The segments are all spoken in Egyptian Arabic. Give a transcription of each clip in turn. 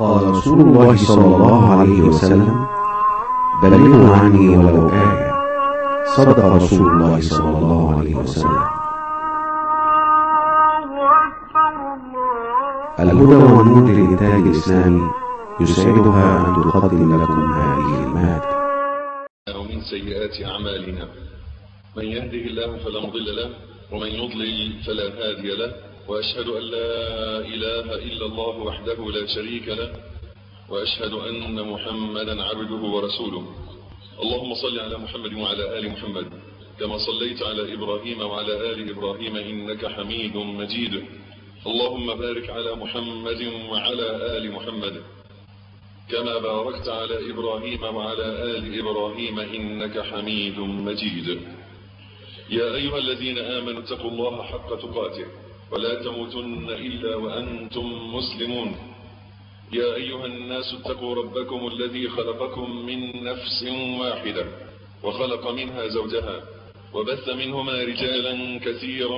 قال رسول الله صلى الله عليه وسلم بلغوا عني ولو آية صدق رسول الله صلى الله عليه وسلم الهدى والنور للإنتاج الإسلامي يسعدها أن تقدم لكم هذه المادة ومن سيئات أعمالنا من يهده الله فلا مضل له ومن يضلل فلا هادي له وأشهد أن لا إله إلا الله وحده لا شريك له وأشهد أن محمدا عبده ورسوله اللهم صل على محمد وعلى آل محمد كما صليت على إبراهيم وعلى آل إبراهيم إنك حميد مجيد اللهم بارك على محمد وعلى آل محمد كما باركت على إبراهيم وعلى آل إبراهيم إنك حميد مجيد يا أيها الذين آمنوا اتقوا الله حق تقاته ولا تموتن إلا وأنتم مسلمون يا أيها الناس اتقوا ربكم الذي خلقكم من نفس واحدة وخلق منها زوجها وبث منهما رجالا كثيرا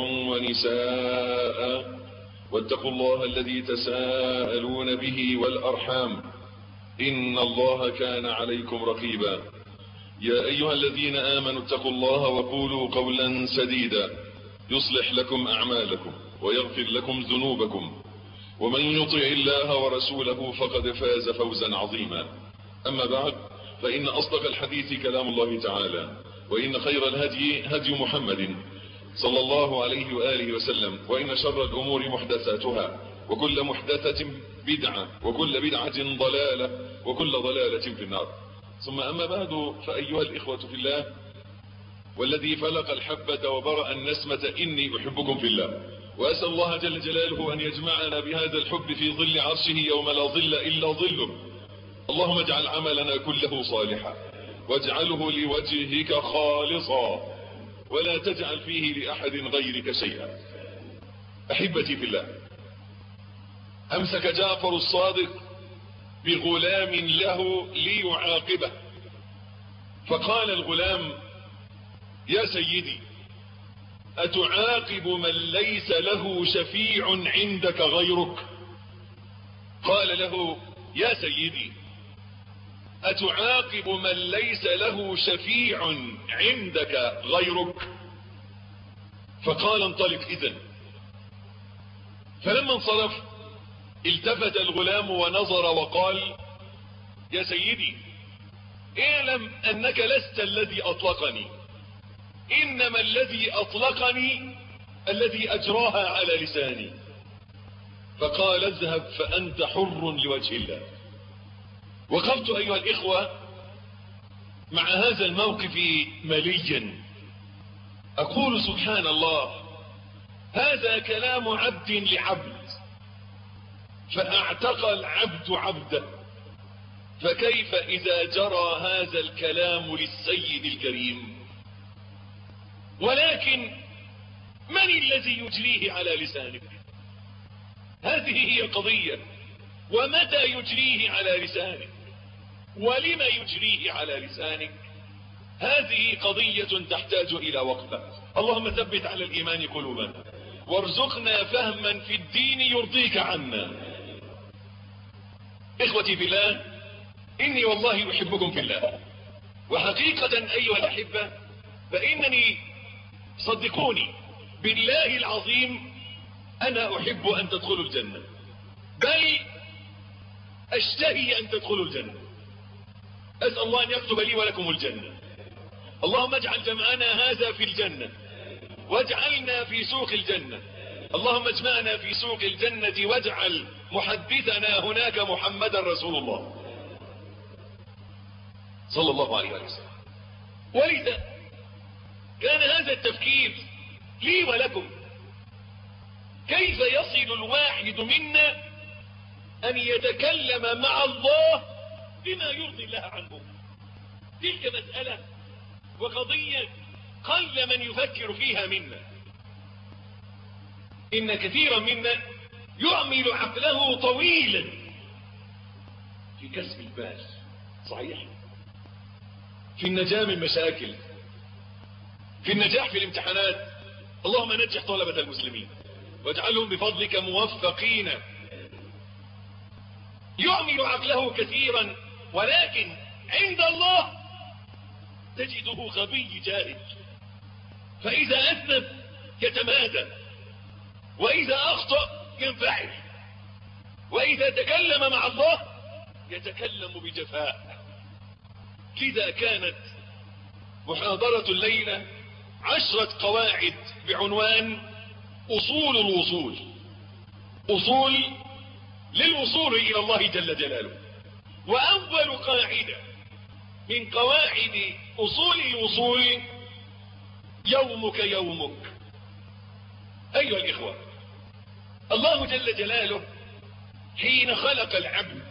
ونساء واتقوا الله الذي تساءلون به والأرحام إن الله كان عليكم رقيبا يا أيها الذين آمنوا اتقوا الله وقولوا قولا سديدا يصلح لكم أعمالكم ويغفر لكم ذنوبكم ومن يطع الله ورسوله فقد فاز فوزا عظيما أما بعد فإن أصدق الحديث كلام الله تعالى وإن خير الهدي هدي محمد صلى الله عليه وآله وسلم وإن شر الأمور محدثاتها وكل محدثة بدعة وكل بدعة ضلالة وكل ضلالة في النار ثم أما بعد فأيها الإخوة في الله والذي فلق الحبة وبرأ النسمة إني أحبكم في الله وأسأل الله جل جلاله أن يجمعنا بهذا الحب في ظل عرشه يوم لا ظل إلا ظله اللهم اجعل عملنا كله صالحا واجعله لوجهك خالصا ولا تجعل فيه لأحد غيرك شيئا أحبتي في الله أمسك جعفر الصادق بغلام له ليعاقبه فقال الغلام يا سيدي أتعاقب من ليس له شفيع عندك غيرك قال له يا سيدي أتعاقب من ليس له شفيع عندك غيرك فقال انطلق إذن فلما انصرف التفت الغلام ونظر وقال يا سيدي اعلم أنك لست الذي أطلقني إنما الذي أطلقني الذي أجراها على لساني فقال اذهب فأنت حر لوجه الله وقفت أيها الإخوة مع هذا الموقف مليا أقول سبحان الله هذا كلام عبد لعبد فاعتق العبد عبده فكيف إذا جرى هذا الكلام للسيد الكريم ولكن من الذي يجريه على لسانك هذه هي القضية ومتى يجريه على لسانك ولما يجريه على لسانك هذه قضية تحتاج إلى وقفة اللهم ثبت على الإيمان قلوبنا وارزقنا فهما في الدين يرضيك عنا إخوتي في الله إني والله أحبكم في الله وحقيقة أيها الأحبة فإنني صدقوني بالله العظيم أنا أحب أن تدخلوا الجنة بل أشتهي أن تدخلوا الجنة أسأل الله أن يكتب لي ولكم الجنة اللهم اجعل جمعنا هذا في الجنة واجعلنا في سوق الجنة اللهم اجمعنا في سوق الجنة واجعل محدثنا هناك محمدا رسول الله صلى الله عليه وسلم ولذا كان هذا التفكير لي ولكم كيف يصل الواحد منا أن يتكلم مع الله بما يرضي الله عنه تلك مسألة وقضية قل من يفكر فيها منا إن كثيرا منا يعمل عقله طويلا في كسب البال صحيح في النجاة من مشاكل في النجاح في الامتحانات اللهم نجح طلبة المسلمين واجعلهم بفضلك موفقين يعمل عقله كثيرا ولكن عند الله تجده غبي جاهل فإذا أذنب يتمادى وإذا أخطأ ينفعل وإذا تكلم مع الله يتكلم بجفاء لذا كانت محاضرة الليلة عشرة قواعد بعنوان أصول الوصول أصول للوصول إلى الله جل جلاله وأول قاعدة من قواعد أصول الوصول يومك يومك أيها الإخوة الله جل جلاله حين خلق العبد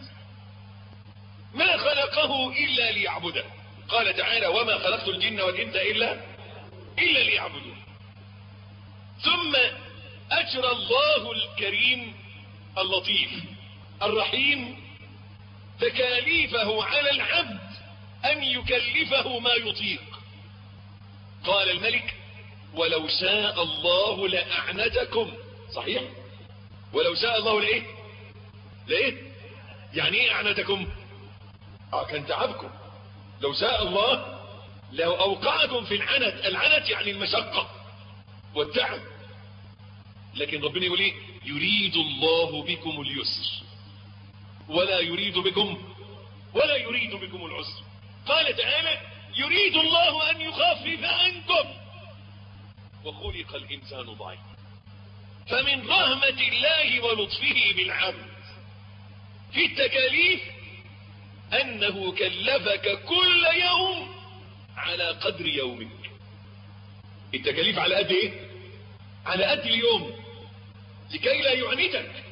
ما خلقه إلا ليعبده قال تعالى وما خلقت الجن والإنس إلا إلا ليعبدون ثم أجرى الله الكريم اللطيف الرحيم تكاليفه على العبد أن يكلفه ما يطيق قال الملك ولو شاء الله لأعنتكم صحيح ولو شاء الله لإيه لإيه يعني إيه أعنتكم آه كان تعبكم لو شاء الله لو أوقعكم في العنت العنت يعني المشقة والتعب لكن ربنا يقول ايه يريد الله بكم اليسر ولا يريد بكم ولا يريد بكم العسر قال تعالى يريد الله أن يخفف عنكم وخلق الإنسان ضعيف فمن رحمة الله ولطفه بالعبد في التكاليف أنه كلفك كل يوم على قدر يومك التكاليف على قد ايه على قد اليوم لكي لا يعنتك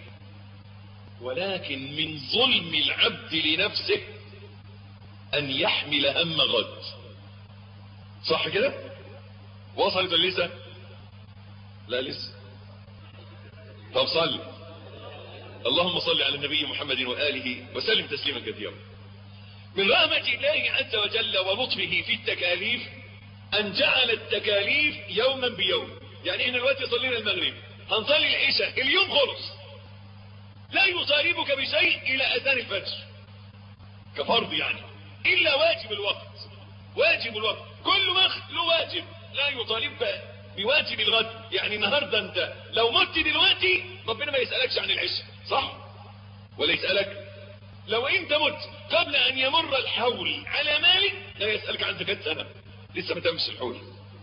ولكن من ظلم العبد لنفسه أن يحمل هم غد صح كده وصلت ولا لسه لا لسه طب صل اللهم صل على النبي محمد وآله وسلم تسليما كثيرا من رحمة الله عز وجل ولطفه في التكاليف أن جعل التكاليف يوما بيوم يعني احنا دلوقتي صلينا المغرب هنصلي العشاء اليوم خلص لا يطالبك بشيء إلى أذان الفجر كفرض يعني إلا واجب الوقت واجب الوقت كل وقت له واجب لا يطالبك بواجب الغد يعني النهارده انت لو مت دلوقتي ربنا ما يسألكش عن العشاء صح ولا يسألك لو انت مت قبل ان يمر الحول على مالك لا يسألك عن زكاة سنة لسه ما تمش الحول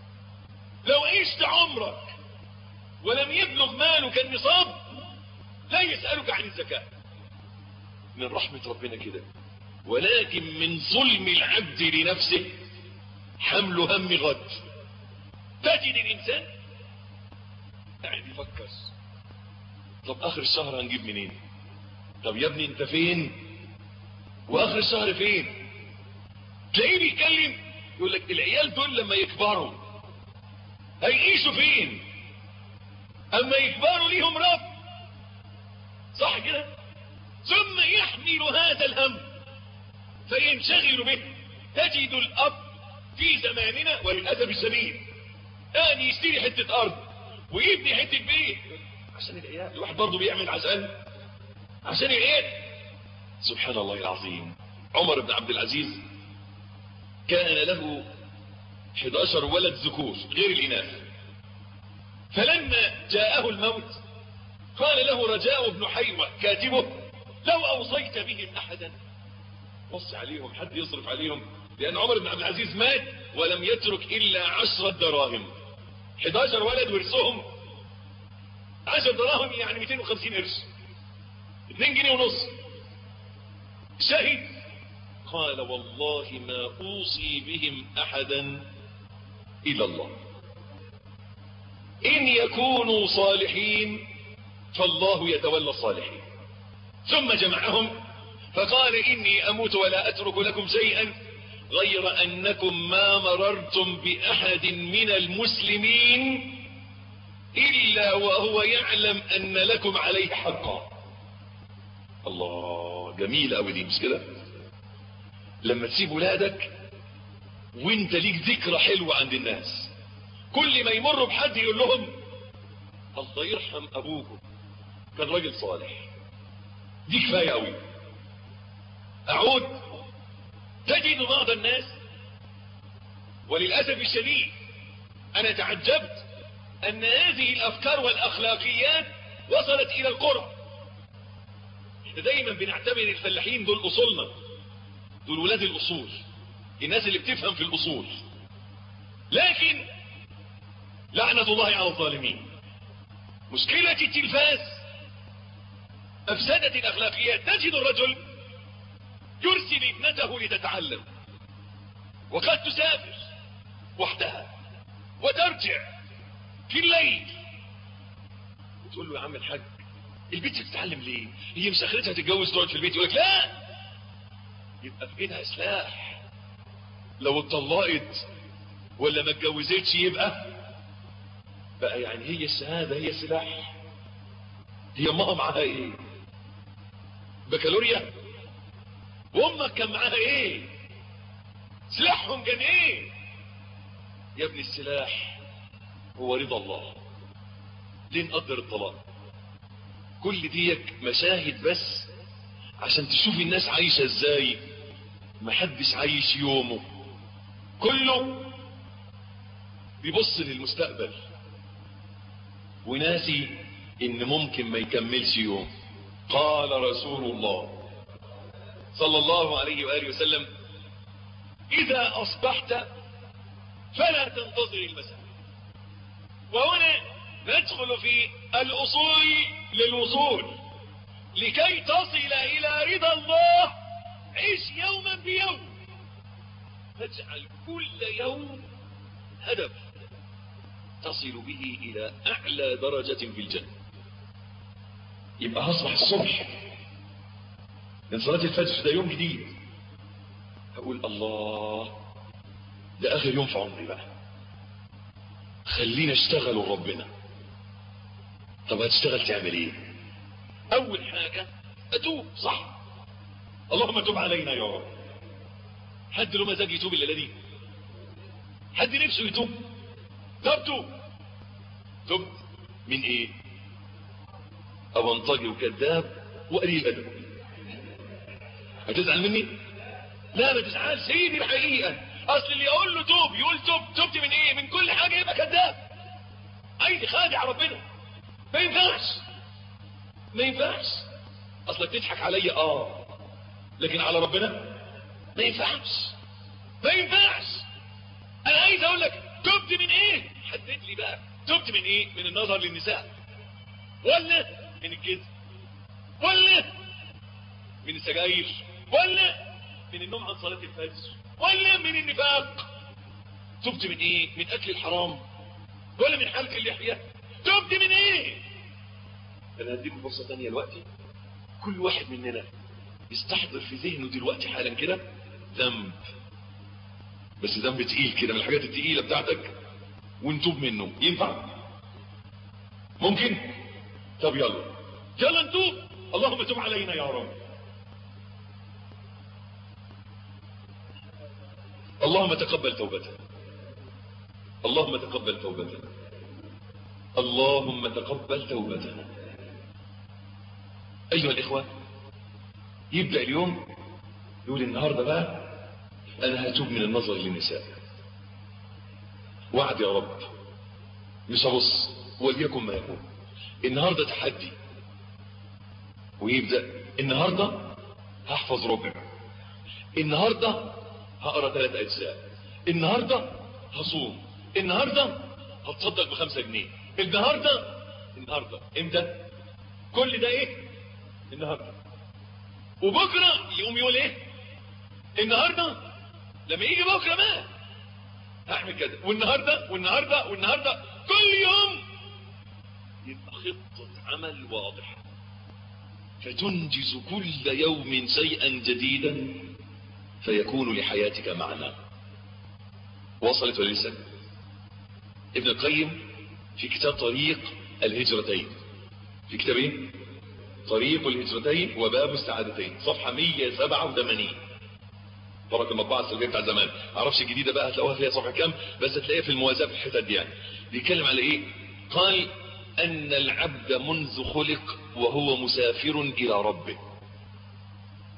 لو عشت عمرك ولم يبلغ مالك النصاب لا يسألك عن الزكاة من رحمة ربنا كده ولكن من ظلم العبد لنفسه حمل هم غد تجد الإنسان قاعد يفكر طب آخر الشهر هنجيب منين طب يا ابني انت فين واخر الشهر فين تلاقيه بيتكلم يقول لك العيال دول لما يكبروا هيعيشوا فين اما يكبروا ليهم رب صح كده ثم يحمل هذا الهم فينشغل به تجد الاب في زماننا وللاسف الشديد ان يشتري حته ارض ويبني حته بيت عشان العيال الواحد برضه بيعمل عشان عشان العيال سبحان الله العظيم عمر بن عبد العزيز كان له 11 ولد ذكور غير الإناث فلما جاءه الموت قال له رجاء بن حيوة كاتبه لو أوصيت بهم أحدا وصي عليهم حد يصرف عليهم لأن عمر بن عبد العزيز مات ولم يترك إلا عشرة دراهم 11 ولد ورثهم 10 دراهم يعني 250 قرش 2 جنيه ونص شهد قال والله ما أوصي بهم أحدا إلى الله إن يكونوا صالحين فالله يتولى الصالحين ثم جمعهم فقال إني أموت ولا أترك لكم شيئا غير أنكم ما مررتم بأحد من المسلمين إلا وهو يعلم أن لكم عليه حقا الله جميل أوي دي مش كده لما تسيب ولادك وانت ليك ذكرى حلوة عند الناس كل ما يمروا بحد يقول لهم الله يرحم ابوكم كان راجل صالح دي كفاية قوي اعود تجد بعض الناس وللأسف الشديد انا تعجبت ان هذه الافكار والاخلاقيات وصلت الى القرى دايما بنعتبر الفلاحين دول اصولنا دول ولاد الاصول الناس اللي بتفهم في الاصول لكن لعنة الله على الظالمين مشكلة التلفاز افسدت الاخلاقيات تجد الرجل يرسل ابنته لتتعلم وقد تسافر وحدها وترجع في الليل وتقول له يا عم الحاج البنت بتتعلم ليه هي مش اخرتها تتجوز تقعد في البيت يقول لك لا يبقى في ايدها سلاح لو اتطلقت ولا ما اتجوزتش يبقى بقى يعني هي الشهاده هي سلاح هي امها معاها ايه بكالوريا وامك كان معاها ايه سلاحهم كان ايه يا ابني السلاح هو رضا الله ليه نقدر الطلاق كل ديك مشاهد بس عشان تشوف الناس عايشة ازاي محدش عايش يومه كله بيبص للمستقبل وناسي ان ممكن ما يكملش يوم قال رسول الله صلى الله عليه وآله وسلم اذا اصبحت فلا تنتظر المساء وهنا ندخل في الاصول للوصول لكي تصل الى رضا الله عيش يوما بيوم فاجعل كل يوم هدف تصل به الى اعلى درجة في الجنة يبقى هصبح الصبح من صلاة الفجر ده يوم جديد هقول الله ده اخر يوم في عمري بقى خلينا اشتغل ربنا طب هتشتغل تعمل ايه اول حاجة اتوب صح اللهم تب علينا يا رب حد له مزاج يتوب الليله دي حد نفسه يتوب طب توب تبت من ايه ابنطجي وكذاب وقليل ادب هتزعل مني لا ما تزعلش هي دي الحقيقه اصل اللي يقول له توب يقول توب تبت من ايه من كل حاجه يبقى كذاب عايز يخادع ربنا ما ينفعش ما ينفعش اصلك تضحك عليا اه لكن على ربنا ما ينفعش ما ينفعش انا عايز اقول لك تبت من ايه حدد لي بقى تبت من ايه من النظر للنساء ولا من الكذب ولا من السجاير ولا من النوم عن صلاة الفجر ولا من النفاق تبت من ايه من اكل الحرام ولا من حلق اللحية تبت من ايه انا هديكم فرصة تانية دلوقتي كل واحد مننا يستحضر في ذهنه دلوقتي حالا كده ذنب بس ذنب تقيل كده من الحاجات التقيلة بتاعتك ونتوب منه ينفع ممكن طب يلا يلا نتوب اللهم تب علينا يا رب اللهم تقبل توبتنا اللهم تقبل توبتنا اللهم تقبل توبتنا ايها الاخوة يبدأ اليوم يقول النهاردة بقى انا هتوب من النظر للنساء وعد يا رب مش هبص وليكن ما يكون النهاردة تحدي ويبدأ النهاردة هحفظ ربع النهاردة هقرا ثلاث اجزاء النهاردة هصوم النهاردة هتصدق بخمسة جنيه النهاردة النهاردة امتى كل ده ايه النهاردة وبكرة يقوم يقول ايه النهاردة لما يجي بكرة ما هعمل كده والنهاردة والنهاردة والنهاردة كل يوم يبقى خطة عمل واضحة فتنجز كل يوم شيئا جديدا فيكون لحياتك معنى وصلت ولا لسه ابن القيم في كتاب طريق الهجرتين في كتاب ايه طريق الهجرتين وباب السعادتين صفحة 187 طبعا المطبعة السلبية بتاع زمان معرفش الجديدة بقى هتلاقوها فيها صفحة كام بس هتلاقيها في الموازاة في الحتت دي يعني بيتكلم على ايه قال ان العبد منذ خلق وهو مسافر الى ربه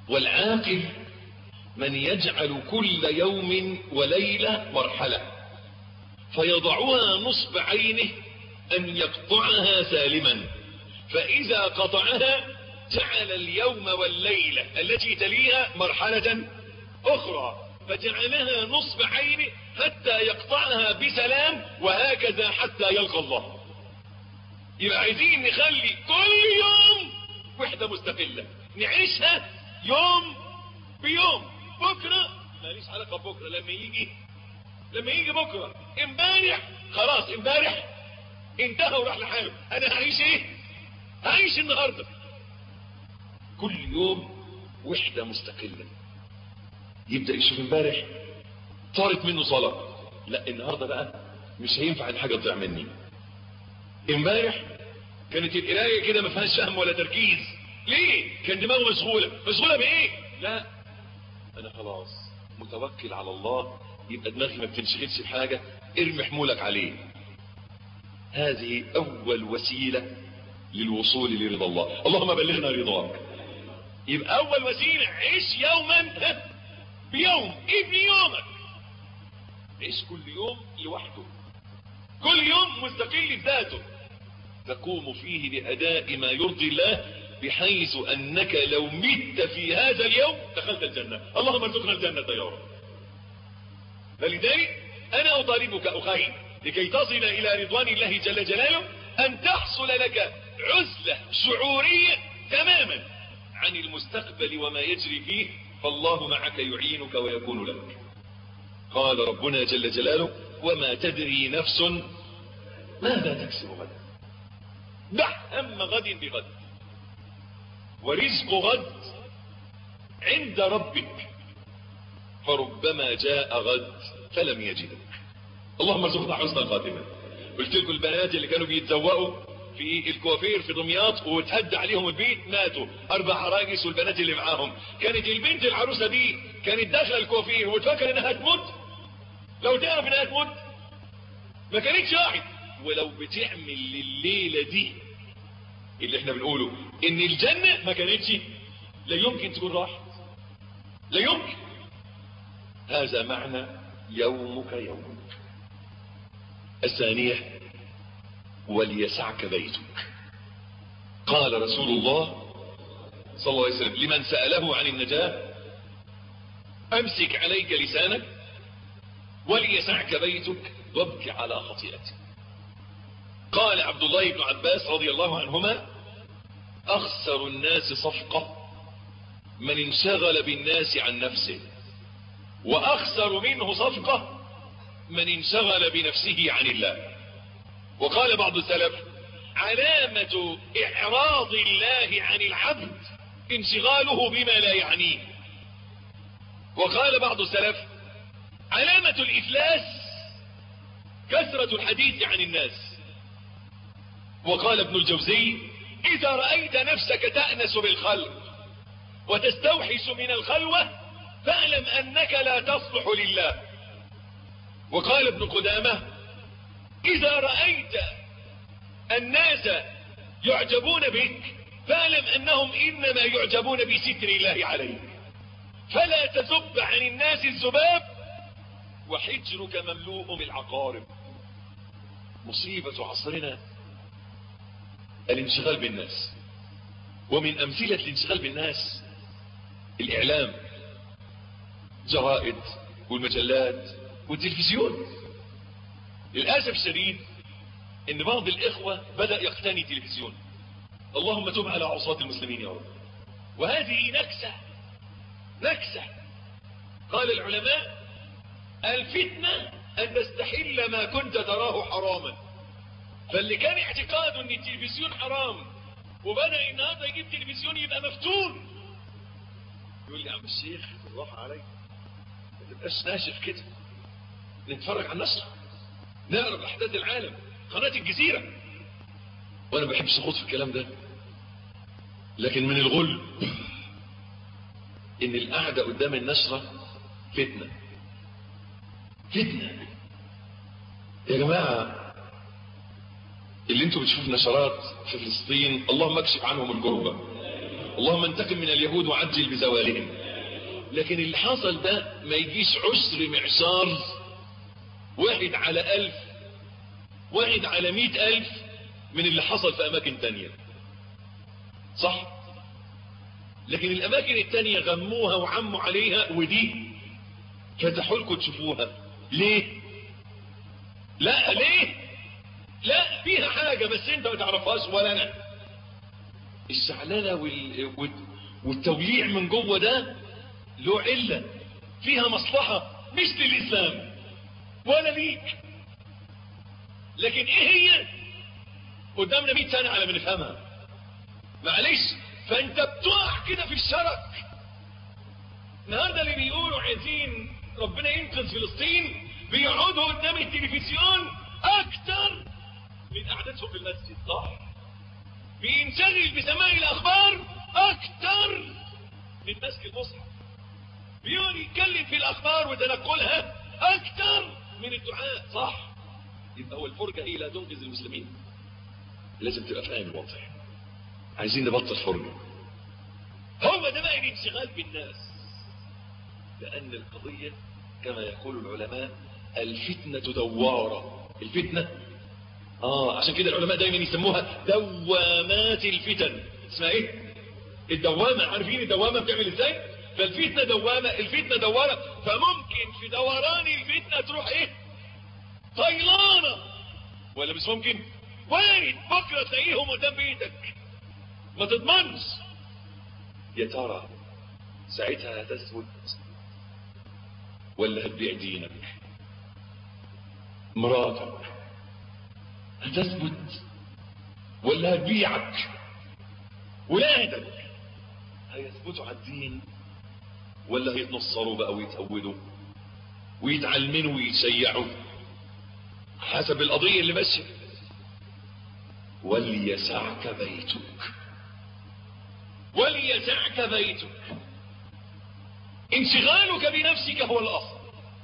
والعاقل من يجعل كل يوم وليلة مرحلة فيضعها نصب عينه أن يقطعها سالما فإذا قطعها جعل اليوم والليلة التي تليها مرحلة أخرى فجعلها نصب عينه حتى يقطعها بسلام وهكذا حتى يلقى الله يبقى عايزين نخلي كل يوم وحدة مستقلة نعيشها يوم بيوم بكرة ماليش علاقة بكرة لما يجي لما يجي بكرة امبارح خلاص امبارح انتهى وراح لحاله انا هعيش ايه هعيش النهاردة كل يوم وحدة مستقلة يبدأ يشوف امبارح طارت منه صلاة لا النهاردة بقى مش هينفع ان حاجة تضيع مني امبارح كانت القراية كده ما فيهاش فهم ولا تركيز ليه كان دماغه مشغولة مشغولة بايه لا انا خلاص متوكل على الله يبقى دماغي ما بتنشغلش بحاجة ارمي حمولك عليه هذه اول وسيلة للوصول لرضا الله اللهم بلغنا رضاك يبقى اول وسيلة عيش يوما بيوم ابني يومك عيش كل يوم لوحده كل يوم مستقل بذاته تقوم فيه بأداء ما يرضي الله بحيث أنك لو مت في هذا اليوم دخلت الجنة اللهم ارزقنا الجنة يا رب فلذلك أنا أطالبك أخي لكي تصل إلى رضوان الله جل جلاله أن تحصل لك عزلة شعورية تماما عن المستقبل وما يجري فيه فالله معك يعينك ويكون لك قال ربنا جل جلاله وما تدري نفس ماذا تكسب غدا دع هم غد بغد ورزق غد عند ربك فربما جاء غد فلم يجدك اللهم ارزقنا حسن الخاتمة قلت لكم البنات اللي كانوا بيتزوقوا في الكوافير في دمياط وتهد عليهم البيت ماتوا اربع عراجس والبنات اللي معاهم كانت البنت العروسه دي كانت داخله الكوافير وتفكر انها هتموت لو تعرف انها هتموت ما كانتش راحت ولو بتعمل الليله دي اللي احنا بنقوله ان الجنه ما كانتش لا يمكن تكون راحت لا يمكن هذا معنى يومك يومك الثانيه وليسعك بيتك قال رسول الله صلى الله عليه وسلم لمن سأله عن النجاة أمسك عليك لسانك وليسعك بيتك وابك على خطيئتك قال عبد الله بن عباس رضي الله عنهما أخسر الناس صفقة من انشغل بالناس عن نفسه وأخسر منه صفقة من انشغل بنفسه عن الله وقال بعض السلف علامة إعراض الله عن العبد انشغاله بما لا يعنيه وقال بعض السلف علامة الإفلاس كثرة الحديث عن الناس وقال ابن الجوزي إذا رأيت نفسك تأنس بالخلق وتستوحش من الخلوة فاعلم أنك لا تصلح لله وقال ابن قدامه إذا رأيت الناس يعجبون بك فاعلم أنهم إنما يعجبون بستر الله عليك فلا تذب عن الناس الذباب وحجرك مملوء بالعقارب مصيبة عصرنا الانشغال بالناس ومن أمثلة الانشغال بالناس الإعلام جرائد والمجلات والتلفزيون للأسف الشديد ان بعض الاخوة بدأ يقتني تلفزيون اللهم تب على عصاة المسلمين يا رب وهذه نكسة نكسة قال العلماء الفتنة ان تستحل ما كنت تراه حراما فاللي كان اعتقاده ان التلفزيون حرام وبدأ النهارده يجيب تلفزيون يبقى مفتون يقول لي يا عم الشيخ الله عليك ما تبقاش ناشف كده نتفرج على النصر نعرف احداث العالم قناة الجزيرة وانا ما بحبش اخوض في الكلام ده لكن من الغل ان القعدة قدام النشرة فتنة فتنة يا جماعة اللي انتوا بتشوفوا نشرات في فلسطين اللهم اكشف عنهم الكربة اللهم انتقم من اليهود وعجل بزوالهم لكن اللي حصل ده ما يجيش عشر معشار واحد على ألف واحد على مئة ألف من اللي حصل في أماكن تانية صح لكن الأماكن التانية غموها وعموا عليها ودي فتحوا لكم تشوفوها ليه لا ليه لا فيها حاجة بس انت ما تعرفهاش ولا انا الشعلانة وال... وال... والتوليع من جوه ده له علة فيها مصلحة مش للإسلام ولا ليك لكن ايه هي قدامنا 100 سنة على ما نفهمها معلش فانت بتقع كده في الشرك النهارده اللي بيقولوا عايزين ربنا ينقذ فلسطين بيقعدوا قدام التلفزيون اكتر من قعدتهم في المسجد صح بينشغل بسماع الاخبار اكتر من مسك المصحف بيقعد يتكلم في الاخبار وتنقلها اكتر من الدعاء صح يبقى هو الفرجه هي لا تنقذ المسلمين لازم تبقى فاهم الوضع عايزين نبطل فرجه هو ده بقى الانشغال بالناس لان القضيه كما يقول العلماء الفتنه دواره الفتنه اه عشان كده العلماء دايما يسموها دوامات الفتن اسمها ايه الدوامه عارفين الدوامه بتعمل ازاي فالفتنه دوامه الفتنه دواره فممكن في دوران الفتنه تروح ايه طيلانه ولا مش ممكن وارد بكره تلاقيهم قدام بيتك ما تضمنش يا ترى ساعتها هتثبت ولا هتبيع دينك مراتك هتثبت ولا هتبيعك ولادك هيثبتوا على الدين ولا هيتنصروا بقى ويتهودوا ويتعلمنوا ويتشيعوا حسب القضية اللي ماشية وليسعك بيتك وليسعك بيتك انشغالك بنفسك هو الأصل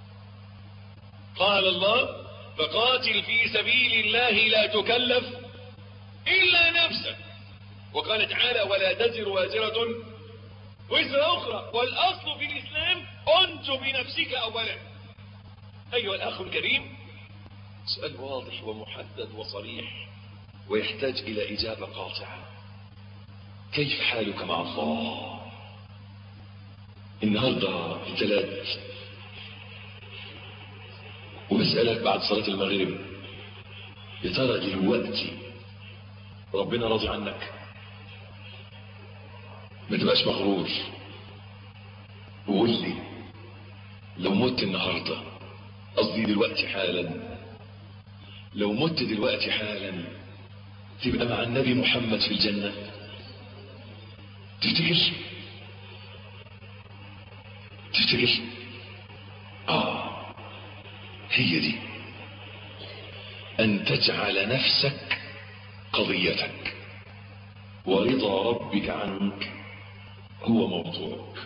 قال الله فقاتل في سبيل الله لا تكلف إلا نفسك وقال تعالى ولا تزر وازرة وزر أخرى والأصل في الإسلام أنت بنفسك أولا أيها الأخ الكريم سؤال واضح ومحدد وصريح ويحتاج إلى إجابة قاطعة كيف حالك مع الله النهاردة الثلاث وبسألك بعد صلاة المغرب يا ترى دلوقتي ربنا راضي عنك ما تبقاش مغرور وقول لي لو مت النهاردة قصدي دلوقتي حالا لو مت دلوقتي حالا تبقى مع النبي محمد في الجنة تفتكر تفتكر آه هي دي أن تجعل نفسك قضيتك ورضا ربك عنك هو موضوعك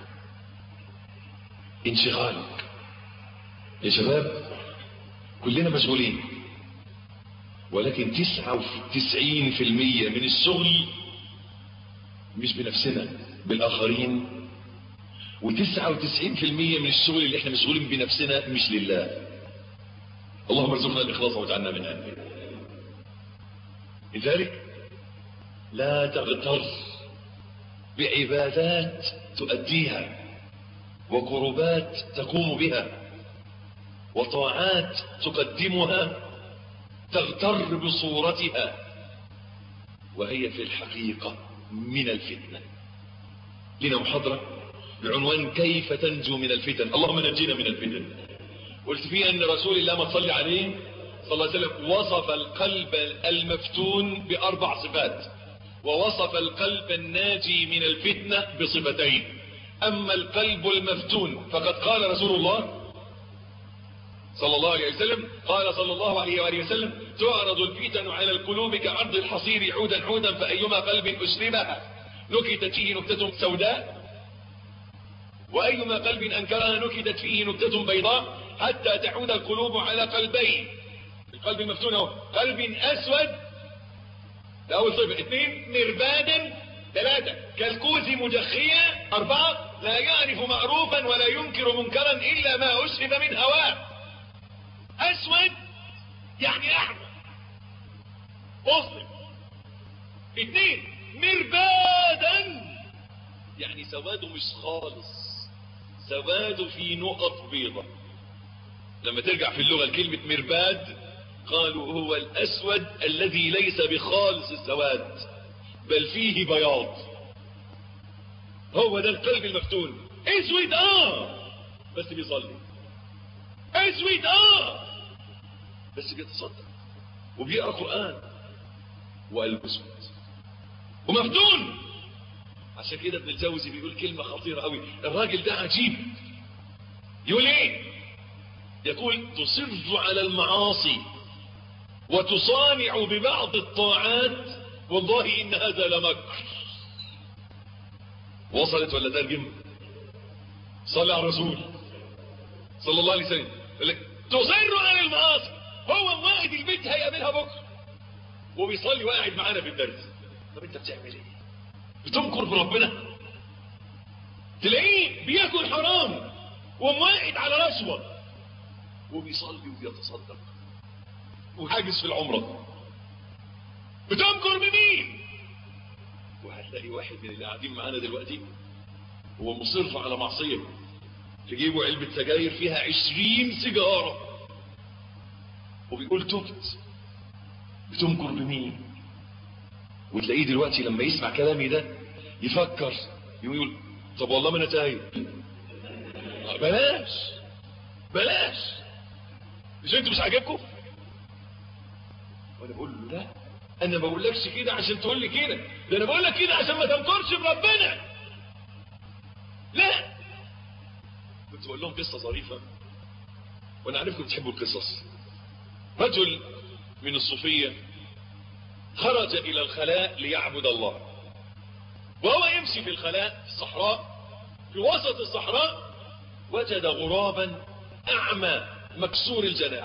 انشغالك يا شباب كلنا مشغولين ولكن تسعة وتسعين في المية من الشغل مش بنفسنا بالآخرين وتسعة وتسعين في المية من الشغل اللي احنا مشغولين بنفسنا مش لله اللهم ارزقنا الإخلاص واجعلنا من أهله لذلك لا تغتر بعبادات تؤديها وقربات تقوم بها وطاعات تقدمها تغتر بصورتها وهي في الحقيقة من الفتنة لنا محاضرة بعنوان كيف تنجو من الفتن اللهم نجينا من الفتن قلت فيها ان رسول الله ما تصلي عليه صلى الله عليه وسلم وصف القلب المفتون باربع صفات ووصف القلب الناجي من الفتنة بصفتين اما القلب المفتون فقد قال رسول الله صلى الله عليه وسلم قال صلى الله عليه وآله وسلم تعرض الفتن على القلوب كعرض الحصير عودا عودا فأيما قلب أسلمها نكتت فيه نكتة سوداء وأيما قلب أنكرها نكتت فيه نكتة بيضاء حتى تعود القلوب على قلبين القلب المفتون هو قلب أسود ده أول صفة اثنين مربادا ثلاثة كالكوز مجخيا أربعة لا يعرف معروفا ولا ينكر منكرا إلا ما أشرب من هواه أسود يعني أحمر مسلم اثنين مربادا يعني سواده مش خالص سواد في نقط بيضة لما ترجع في اللغة لكلمة مرباد قالوا هو الأسود الذي ليس بخالص السواد بل فيه بياض هو ده القلب المفتون اسود اه بس بيصلي اسود اه بس بيتصدق وبيقرا قران وقلبه اسود ومفتون عشان كده ابن الجوزي بيقول كلمه خطيره قوي الراجل ده عجيب يقول ايه يقول تصر على المعاصي وتصانع ببعض الطاعات والله ان هذا لمكر وصلت ولا ترجم صلى على الرسول صلى الله عليه وسلم يقول لك تصر على المعاصي هو واحد البيت هيقابلها بكره وبيصلي وقاعد معانا في الدرس طب انت بتعمل ايه بتنكر بربنا تلاقيه بياكل حرام ومواعد على رشوه وبيصلي وبيتصدق وحاجز في العمره بتنكر بمين وهتلاقي واحد من اللي قاعدين معانا دلوقتي هو مصر على معصيه تجيبوا علبه سجاير فيها عشرين سيجاره وبيقول تبت بتنكر بمين وتلاقيه دلوقتي لما يسمع كلامي ده يفكر يقول طب والله ما انا تايب بلاش بلاش مش انتوا مش عاجبكم وانا بقول له لا انا ما بقولكش كده عشان تقول لي كده ده انا بقول لك كده عشان ما تنكرش بربنا لا كنت بقول لهم قصه ظريفه وانا عارفكم بتحبوا القصص رجل من الصوفيه خرج الى الخلاء ليعبد الله وهو يمشي في الخلاء في الصحراء في وسط الصحراء وجد غرابا اعمى مكسور الجناح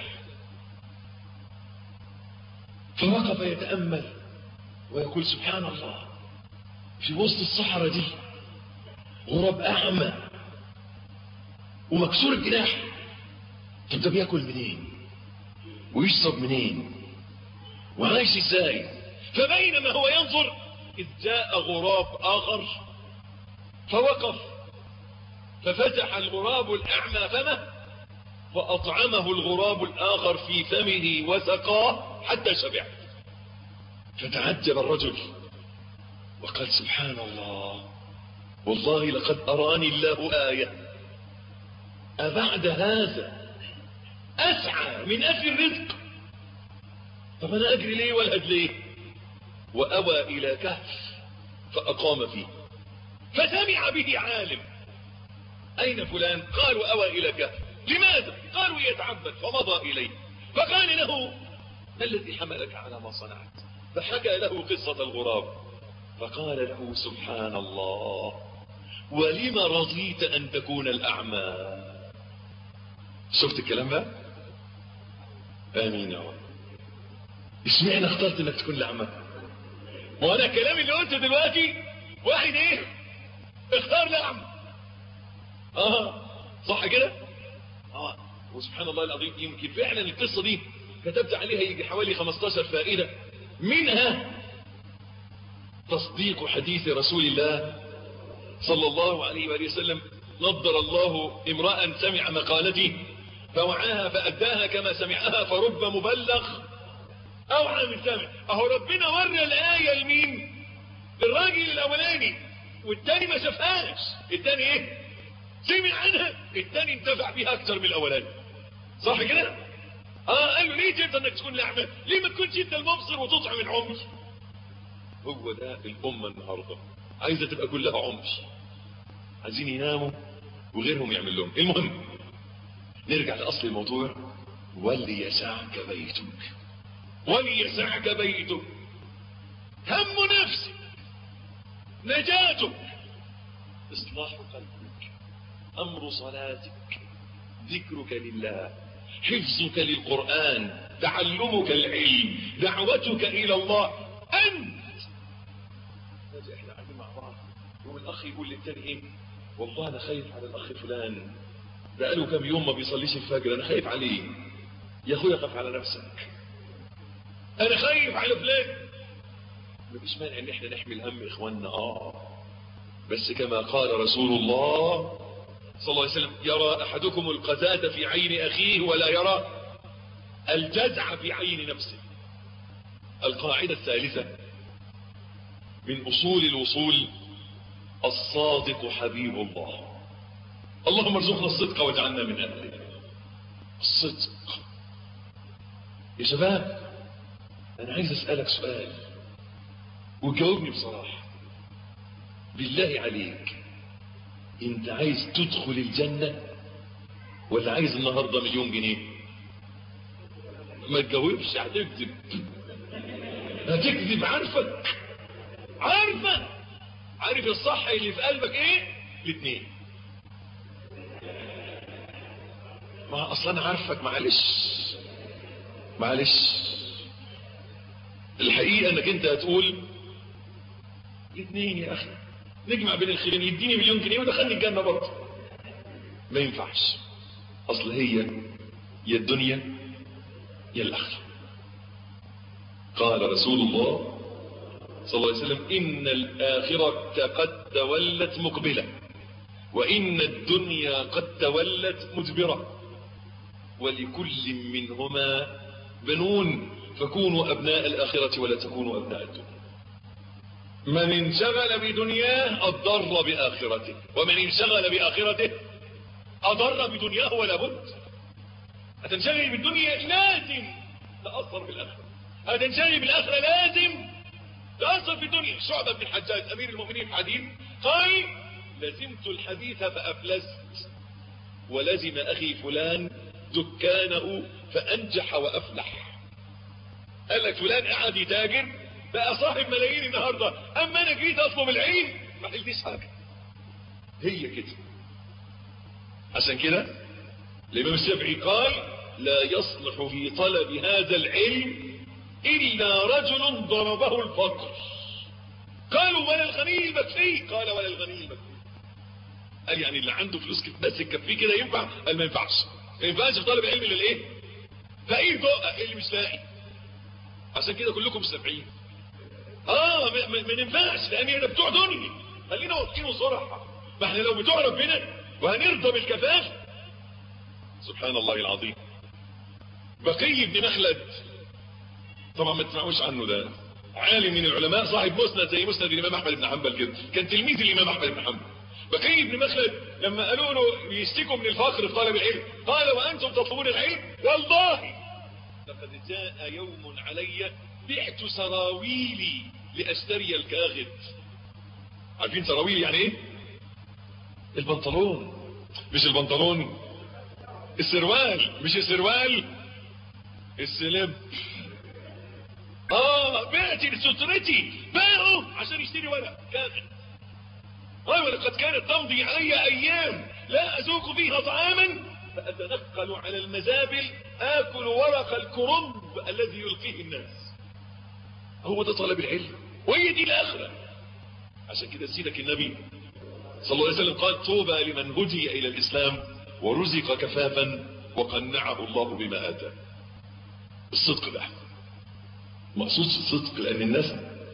فوقف يتامل ويقول سبحان الله في وسط الصحراء دي غراب اعمى ومكسور الجناح طب ده بياكل منين ويشرب منين وعايش ازاي فبينما هو ينظر اذ جاء غراب اخر فوقف ففتح الغراب الاعمى فمه فاطعمه الغراب الاخر في فمه وسقاه حتى شبع فتعجب الرجل وقال سبحان الله والله لقد اراني الله ايه أبعد هذا أسعى من أجل الرزق طب أنا أجري ليه والهد ليه وأوى إلى كهف فأقام فيه فسمع به عالم أين فلان قالوا أوى إلى كهف لماذا قالوا يتعبد فمضى إليه فقال له ما الذي حملك على ما صنعت فحكى له قصة الغراب فقال له سبحان الله ولم رضيت أن تكون الأعمى شفت الكلام ده امين يا رب اشمعنى اخترت انك تكون الاعمى وانا الكلام اللي قلته دلوقتي واحد ايه اختار الاعمى اه صح كده اه وسبحان الله العظيم يمكن فعلا القصه دي كتبت عليها يجي حوالي 15 فائده منها تصديق حديث رسول الله صلى الله عليه وآله وسلم نضر الله امرأ سمع مقالتي فوعاها فأداها كما سمعها فرب مبلغ أوعى من سامع أهو ربنا ورى الآية لمين للراجل الأولاني والتاني ما شافهاش التاني إيه سمع عنها التاني انتفع بيها أكثر من الأولاني صح كده اه قال له ليه جبت انك تكون لعبة ليه ما تكونش انت المبصر وتطعم العمي هو ده الأمة النهاردة عايزة تبقى كلها عمي عايزين يناموا وغيرهم يعمل لهم المهم نرجع لأصل الموضوع وليسعك بيتك وليسعك بيتك هم نفسك نجاتك إصلاح قلبك أمر صلاتك ذكرك لله حفظك للقرآن تعلمك العلم دعوتك إلى الله أنت احنا قاعدين مع بعض الاخ يقول للتاني ايه والله انا خايف على الاخ فلان بقاله كام يوم ما بيصليش الفجر انا خايف عليه يا اخويا قف على نفسك انا خايف على فلان مفيش مانع ان احنا نحمل هم اخواننا اه بس كما قال رسول الله صلى الله عليه وسلم يرى احدكم القذاة في عين اخيه ولا يرى الجزع في عين نفسه القاعدة الثالثة من اصول الوصول الصادق حبيب الله اللهم ارزقنا الصدق واجعلنا من اهله الصدق يا شباب انا عايز اسألك سؤال وجاوبني بصراحة بالله عليك انت عايز تدخل الجنة ولا عايز النهاردة مليون جنيه ما تجاوبش هتكذب هتكذب عارفك عارفك عارف الصح اللي في قلبك ايه الاثنين ما اصلا عارفك معلش معلش الحقيقة انك انت هتقول الاثنين يا اخي نجمع بين الخيرين يديني مليون جنيه ودخلني الجنة برضه ما ينفعش اصل هي يا الدنيا يا الاخرة قال رسول الله صلى الله عليه وسلم ان الاخرة قد تولت مقبلة وان الدنيا قد تولت مدبرة ولكل منهما بنون فكونوا ابناء الاخرة ولا تكونوا ابناء الدنيا من انشغل بدنياه اضر باخرته ومن انشغل باخرته اضر بدنياه ولا بد هتنشغل بالدنيا لازم تأثر بالاخرة هتنشغل بالاخرة لازم تأثر في الدنيا شعبة بن الحجاج امير المؤمنين في حديث قال لزمت الحديث فافلست ولزم اخي فلان دكانه فانجح وافلح قال لك فلان قاعد يتاجر بقى صاحب ملايين النهاردة اما انا جيت اطلب العين ما حلتش حاجة هي كده عشان كده الامام الشافعي قال لا يصلح في طلب هذا العلم الا رجل ضربه الفقر قالوا ولا الغني المكفي قال ولا الغني المكفي قال يعني اللي عنده فلوس بس تكفيه كده ينفع قال ما ينفعش ما ينفعش في طلب العلم للايه فقير بقى اللي مش لاقي عشان كده كلكم سبعين اه ما, ما ننفعش لان احنا بتوع دنيا خلينا واضحين وصراحة ما احنا لو بتوع ربنا وهنرضى بالكفاف سبحان الله العظيم بقي بن مخلد طبعا ما تسمعوش عنه ده عالم من العلماء صاحب مسند زي مسند الامام احمد بن حنبل كده كان تلميذ الامام احمد بن حنبل بقي بن مخلد لما قالوا له يشتكوا من الفقر في طلب العلم قال وانتم تطلبون العلم والله لقد جاء يوم علي بعت سراويلي لاشتري الكاغد عارفين سراويل يعني ايه البنطلون مش البنطلون السروال مش السروال السلب اه بعت لسترتي باعوا عشان يشتري ورق كاغد اه ولقد كانت تمضي علي ايام لا اذوق فيها طعاما فاتنقل على المزابل اكل ورق الكرنب الذي يلقيه الناس هو ده طلب العلم وهي دي الاخره عشان كده سيدك النبي صلى الله عليه وسلم قال طوبى لمن هدي الى الاسلام ورزق كفافا وقنعه الله بما اتاه الصدق ده مقصود الصدق لان الناس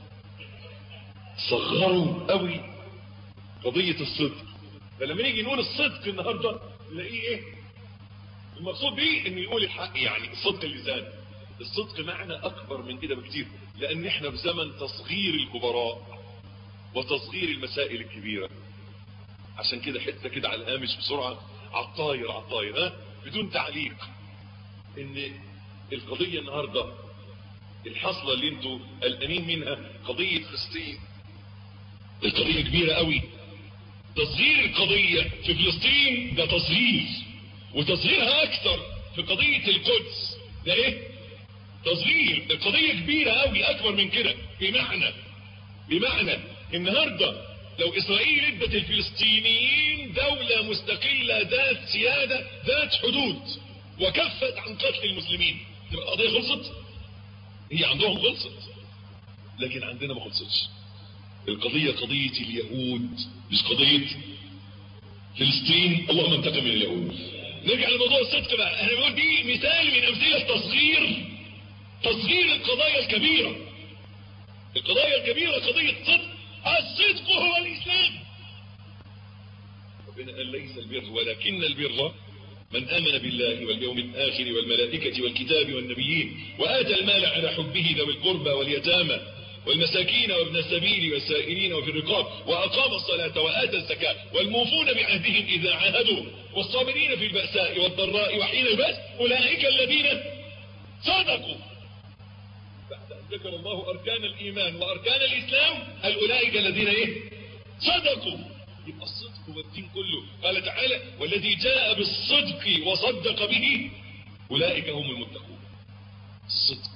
صغروا قوي قضية الصدق فلما نيجي نقول الصدق النهاردة نلاقيه ايه المقصود بيه ان يقول الحق يعني صدق اللسان الصدق معنى اكبر من كده بكتير لان احنا في زمن تصغير الكبراء وتصغير المسائل الكبيرة عشان كده حتة كده على الهامش بسرعة عالطاير عالطاير ها بدون تعليق ان القضية النهاردة الحصلة اللي انتوا قلقانين منها قضية فلسطين القضية كبيرة قوي تصغير القضية في فلسطين ده تصغير وتصغيرها اكثر في قضية القدس ده ايه تصغير القضية كبيرة قوي اكبر من كده بمعنى بمعنى النهاردة لو اسرائيل ادت الفلسطينيين دولة مستقلة ذات سيادة ذات حدود وكفت عن قتل المسلمين تبقى القضية خلصت هي عندهم خلصت لكن عندنا ما خلصتش القضية قضية اليهود مش قضية فلسطين اللهم انتقم من اليهود نرجع لموضوع الصدق بقى احنا بنقول دي مثال من امثله تصغير تصغير القضايا الكبيره القضايا الكبيره قضيه صدق الصدق هو الاسلام ربنا قال ليس البر ولكن البر من امن بالله واليوم الاخر والملائكه والكتاب والنبيين واتى المال على حبه ذوي القربى واليتامى والمساكين وابن السبيل والسائلين وفي الرقاب وأقام الصلاة وآتى الزكاة والموفون بعهدهم إذا عاهدوا والصابرين في البأساء والضراء وحين البأس أولئك الذين صدقوا بعد أن ذكر الله أركان الإيمان وأركان الإسلام قال أولئك الذين إيه صدقوا يبقى الصدق هو الدين كله قال تعالى والذي جاء بالصدق وصدق به أولئك هم المتقون الصدق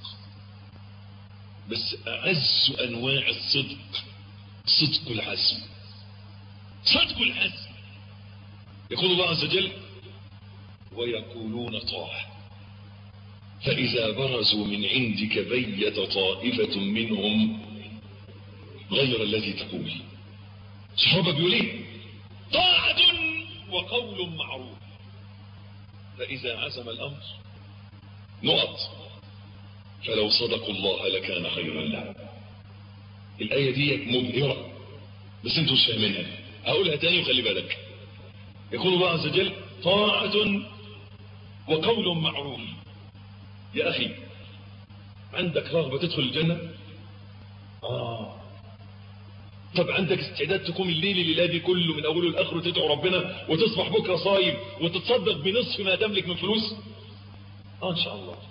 بس أعز أنواع الصدق صدق العزم صدق العزم يقول الله عز وجل ويقولون طاعة فإذا برزوا من عندك بيت طائفة منهم غير الذي تقول صحابة بيقول ايه طاعة وقول معروف فإذا عزم الأمر نقط فلو صدقوا الله لكان خيرا لهم الآية دي مبهرة بس انتوا مش فاهمينها هقولها تاني وخلي بالك يقول الله عز وجل طاعة وقول معروف يا أخي عندك رغبة تدخل الجنة آه طب عندك استعداد تقوم الليل الليلة دي كله من أوله لآخره تدعو ربنا وتصبح بكرة صايم وتتصدق بنصف ما تملك من فلوس آه إن شاء الله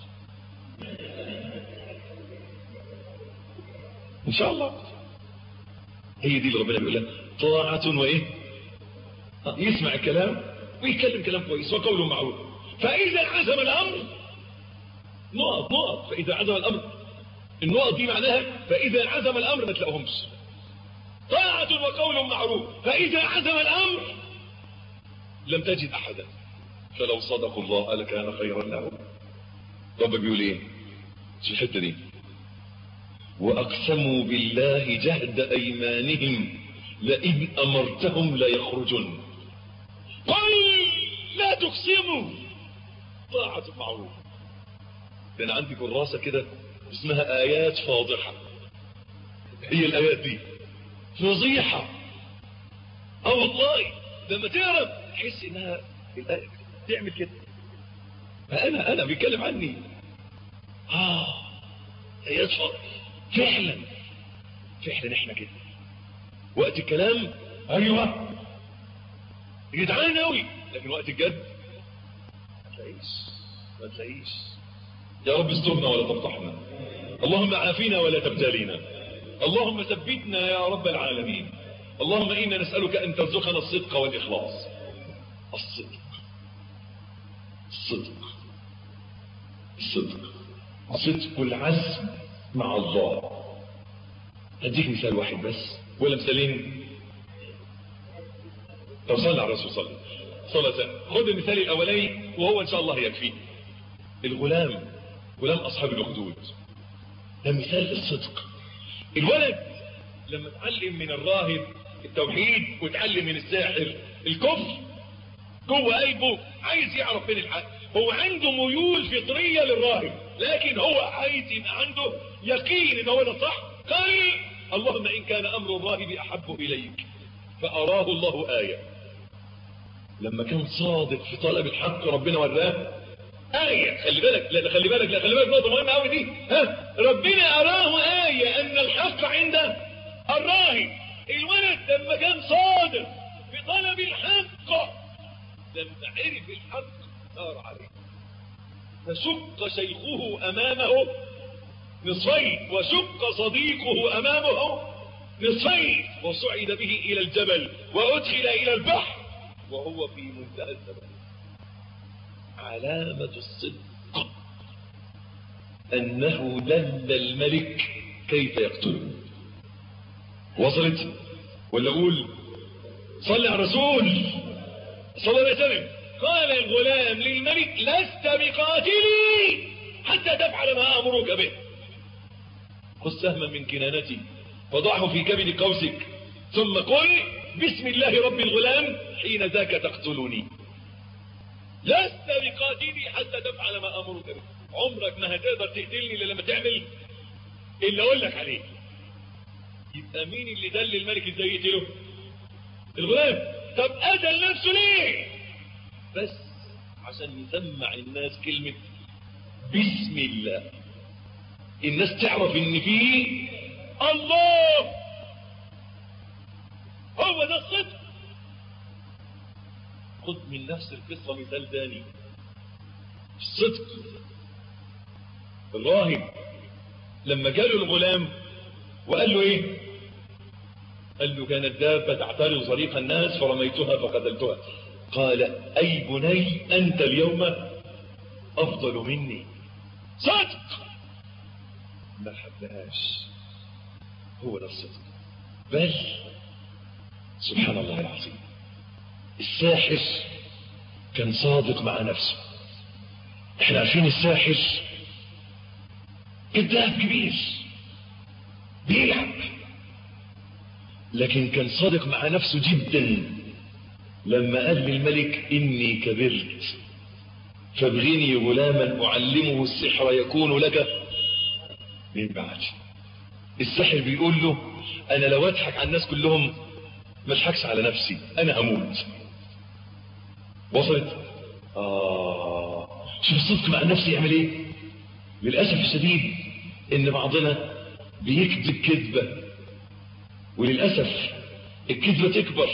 ان شاء الله هي دي اللي ربنا بيقول لها طاعة وايه يسمع الكلام ويتكلم كلام كويس وقول معروف فاذا عزم الامر نقط نقط فاذا عزم الامر النقط دي معناها فاذا عزم الامر ما تلاقوهمش طاعة وقول معروف فاذا عزم الامر لم تجد احدا فلو صدقوا الله لكان خيرا لهم رب بيقول ايه في الحته دي وأقسموا بالله جهد أيمانهم لئن أمرتهم ليخرجن قل لا تقسموا طاعة معروف كان عندي كراسة كده اسمها آيات فاضحة هي الآيات دي فضيحة اه والله لما تعرف تحس انها الآية تعمل كده فأنا أنا بيتكلم عني آه آيات فاضحة فعلا فعلا احنا كده وقت الكلام ايوه جدعان قوي لكن وقت الجد ما تلاقيش ما تلاقيش يا رب استرنا ولا تفضحنا اللهم عافينا ولا تبتلينا اللهم ثبتنا يا رب العالمين اللهم انا نسالك ان ترزقنا الصدق والاخلاص الصدق الصدق الصدق صدق العزم مع الله هديك مثال واحد بس ولا مثالين طب صلى على الرسول صلى صلى الله خد المثال الاولاني وهو ان شاء الله يكفي الغلام غلام اصحاب الاخدود ده مثال للصدق الولد لما اتعلم من الراهب التوحيد واتعلم من الساحر الكفر جوه قلبه عايز يعرف فين الحق هو عنده ميول فطريه للراهب لكن هو عايز يبقى عنده يقين ان هو ده صح قال اللهم ان كان امر الراهب احب اليك فاراه الله ايه لما كان صادق في طلب الحق ربنا وراه آية خلي بالك لا خلي بالك لا خلي بالك نقطة مهمة قوي دي ها ربنا أراه آية أن الحق عند الراهب الولد لما كان صادق في طلب الحق لما عرف الحق صار عليه فشق شيخه أمامه نصفين وشق صديقه أمامه نصفين وصعد به إلى الجبل وأدخل إلى البحر وهو في منتهى الزمان علامة الصدق أنه دل الملك كيف يقتله وصلت ولا أقول صلى على الرسول صلى الله عليه وسلم قال الغلام للملك لست بقاتلي حتى تفعل ما أمرك به خذ سهما من كنانتي فضعه في كبد قوسك ثم قل بسم الله رب الغلام حين ذاك تقتلني لست بقاتلي حتى تفعل ما امرك به عمرك ما هتقدر تقتلني الا لما تعمل اللي اقول لك عليه يبقى مين اللي دل الملك ازاي يقتله الغلام طب قتل نفسه ليه بس عشان يسمع الناس كلمة بسم الله الناس تعرف ان فيه الله هو ده الصدق خد من نفس القصة مثال ثاني الصدق الراهب لما جاله الغلام وقال له ايه قال له كانت دابة تعترض طريق الناس فرميتها فقتلتها قال اي بني انت اليوم افضل مني صدق ما حبهاش هو ده الصدق بل سبحان الله العظيم الساحر كان صادق مع نفسه احنا عارفين الساحر كذاب كبير بيلعب لكن كان صادق مع نفسه جدا لما قال للملك اني كبرت فابغني غلاما اعلمه السحر يكون لك من بعدي الساحر بيقول له انا لو اضحك على الناس كلهم ما اضحكش على نفسي انا هموت وصلت اه شوف الصدق مع النفس يعمل ايه للاسف الشديد ان بعضنا بيكذب كذبه وللاسف الكذبه تكبر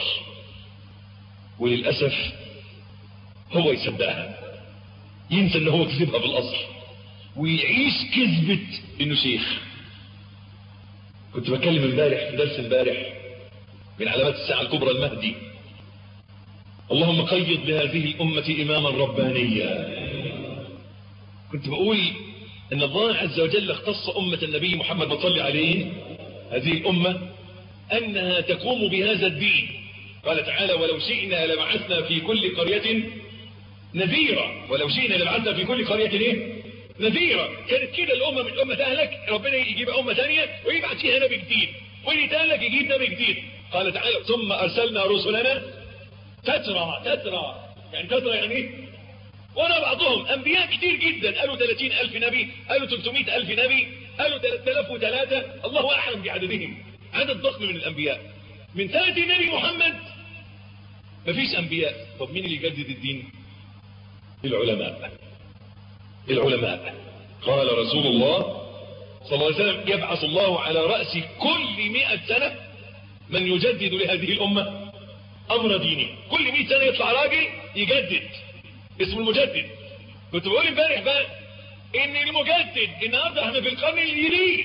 وللاسف هو يصدقها ينسى ان هو كذبها بالاصل ويعيش كذبه انه شيخ كنت بتكلم امبارح في درس امبارح من علامات الساعه الكبرى المهدي اللهم قيض لهذه الامه اماما ربانيا كنت بقول ان الله عز وجل اختص امه النبي محمد صلى عليه هذه الامه انها تقوم بهذا الدين قال تعالى ولو شئنا لبعثنا في كل قريه نذيرا ولو شئنا لبعثنا في كل قريه ايه نذيرا كانت كده الامه من امه تهلك ربنا يجيب امه ثانيه ويبعث فيها نبي جديد واللي تهلك يجيب نبي جديد قال تعالى ثم ارسلنا رسلنا تترى تترى يعني تترى يعني ايه ورا بعضهم انبياء كتير جدا قالوا 30 الف نبي قالوا 300 الف نبي قالوا 3003 الله اعلم بعددهم عدد ضخم من الانبياء من سنه النبي محمد مفيش انبياء طب مين اللي يجدد الدين العلماء العلماء قال رسول الله صلى الله عليه وسلم يبعث الله على رأس كل مئة سنة من يجدد لهذه الأمة أمر دينه كل مئة سنة يطلع راجل يجدد اسمه المجدد كنت بقول امبارح بقى ان المجدد النهارده احنا في القرن الجديد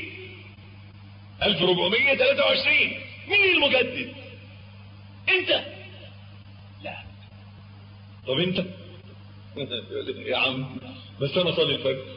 1423 مين المجدد انت لا طب انت يا عم بس انا صلي الفجر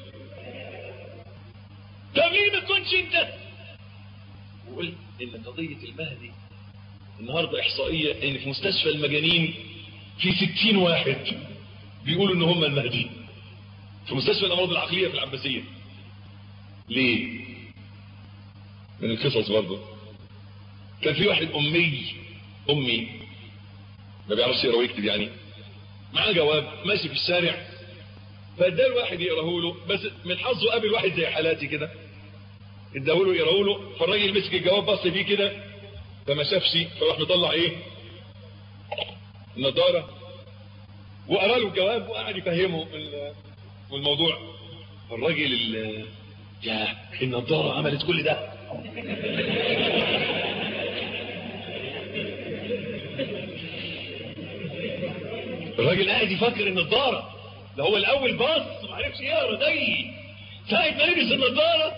طب ليه ما تكونش انت وقلت ان قضية المهدي النهاردة احصائية ان في مستشفى المجانين في ستين واحد بيقولوا ان هم المهدي في مستشفى الامراض العقلية في العباسية ليه من القصص برضه كان في واحد امي امي ما بيعرفش يقرا ويكتب يعني معاه جواب ماشي في الشارع فاداه الواحد يقراه له بس من حظه قابل واحد زي حالاتي كده اداه له يقراه له فالراجل مسك الجواب بص فيه كده فما شافش فراح مطلع ايه النضاره وقرا له الجواب وقعد يفهمه الموضوع الراجل يا النضاره عملت كل ده الراجل قاعد يفكر النضاره ده هو الاول باص ما عرفش يقرا زي ساعه ما لبس النضاره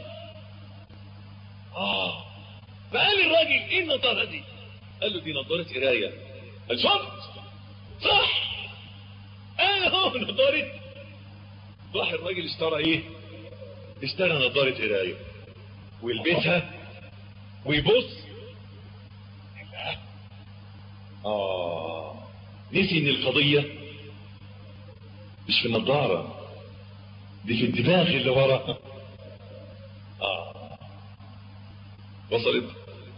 اه فقال الراجل ايه النضاره دي قال له دي نضاره قرايه قال شفت صح انا هو نضاره راح الراجل اشترى ايه اشترى نضاره قرايه ويلبسها ويبص اه نسي ان القضيه مش في النظارة دي في الدماغ اللي ورا آه. وصلت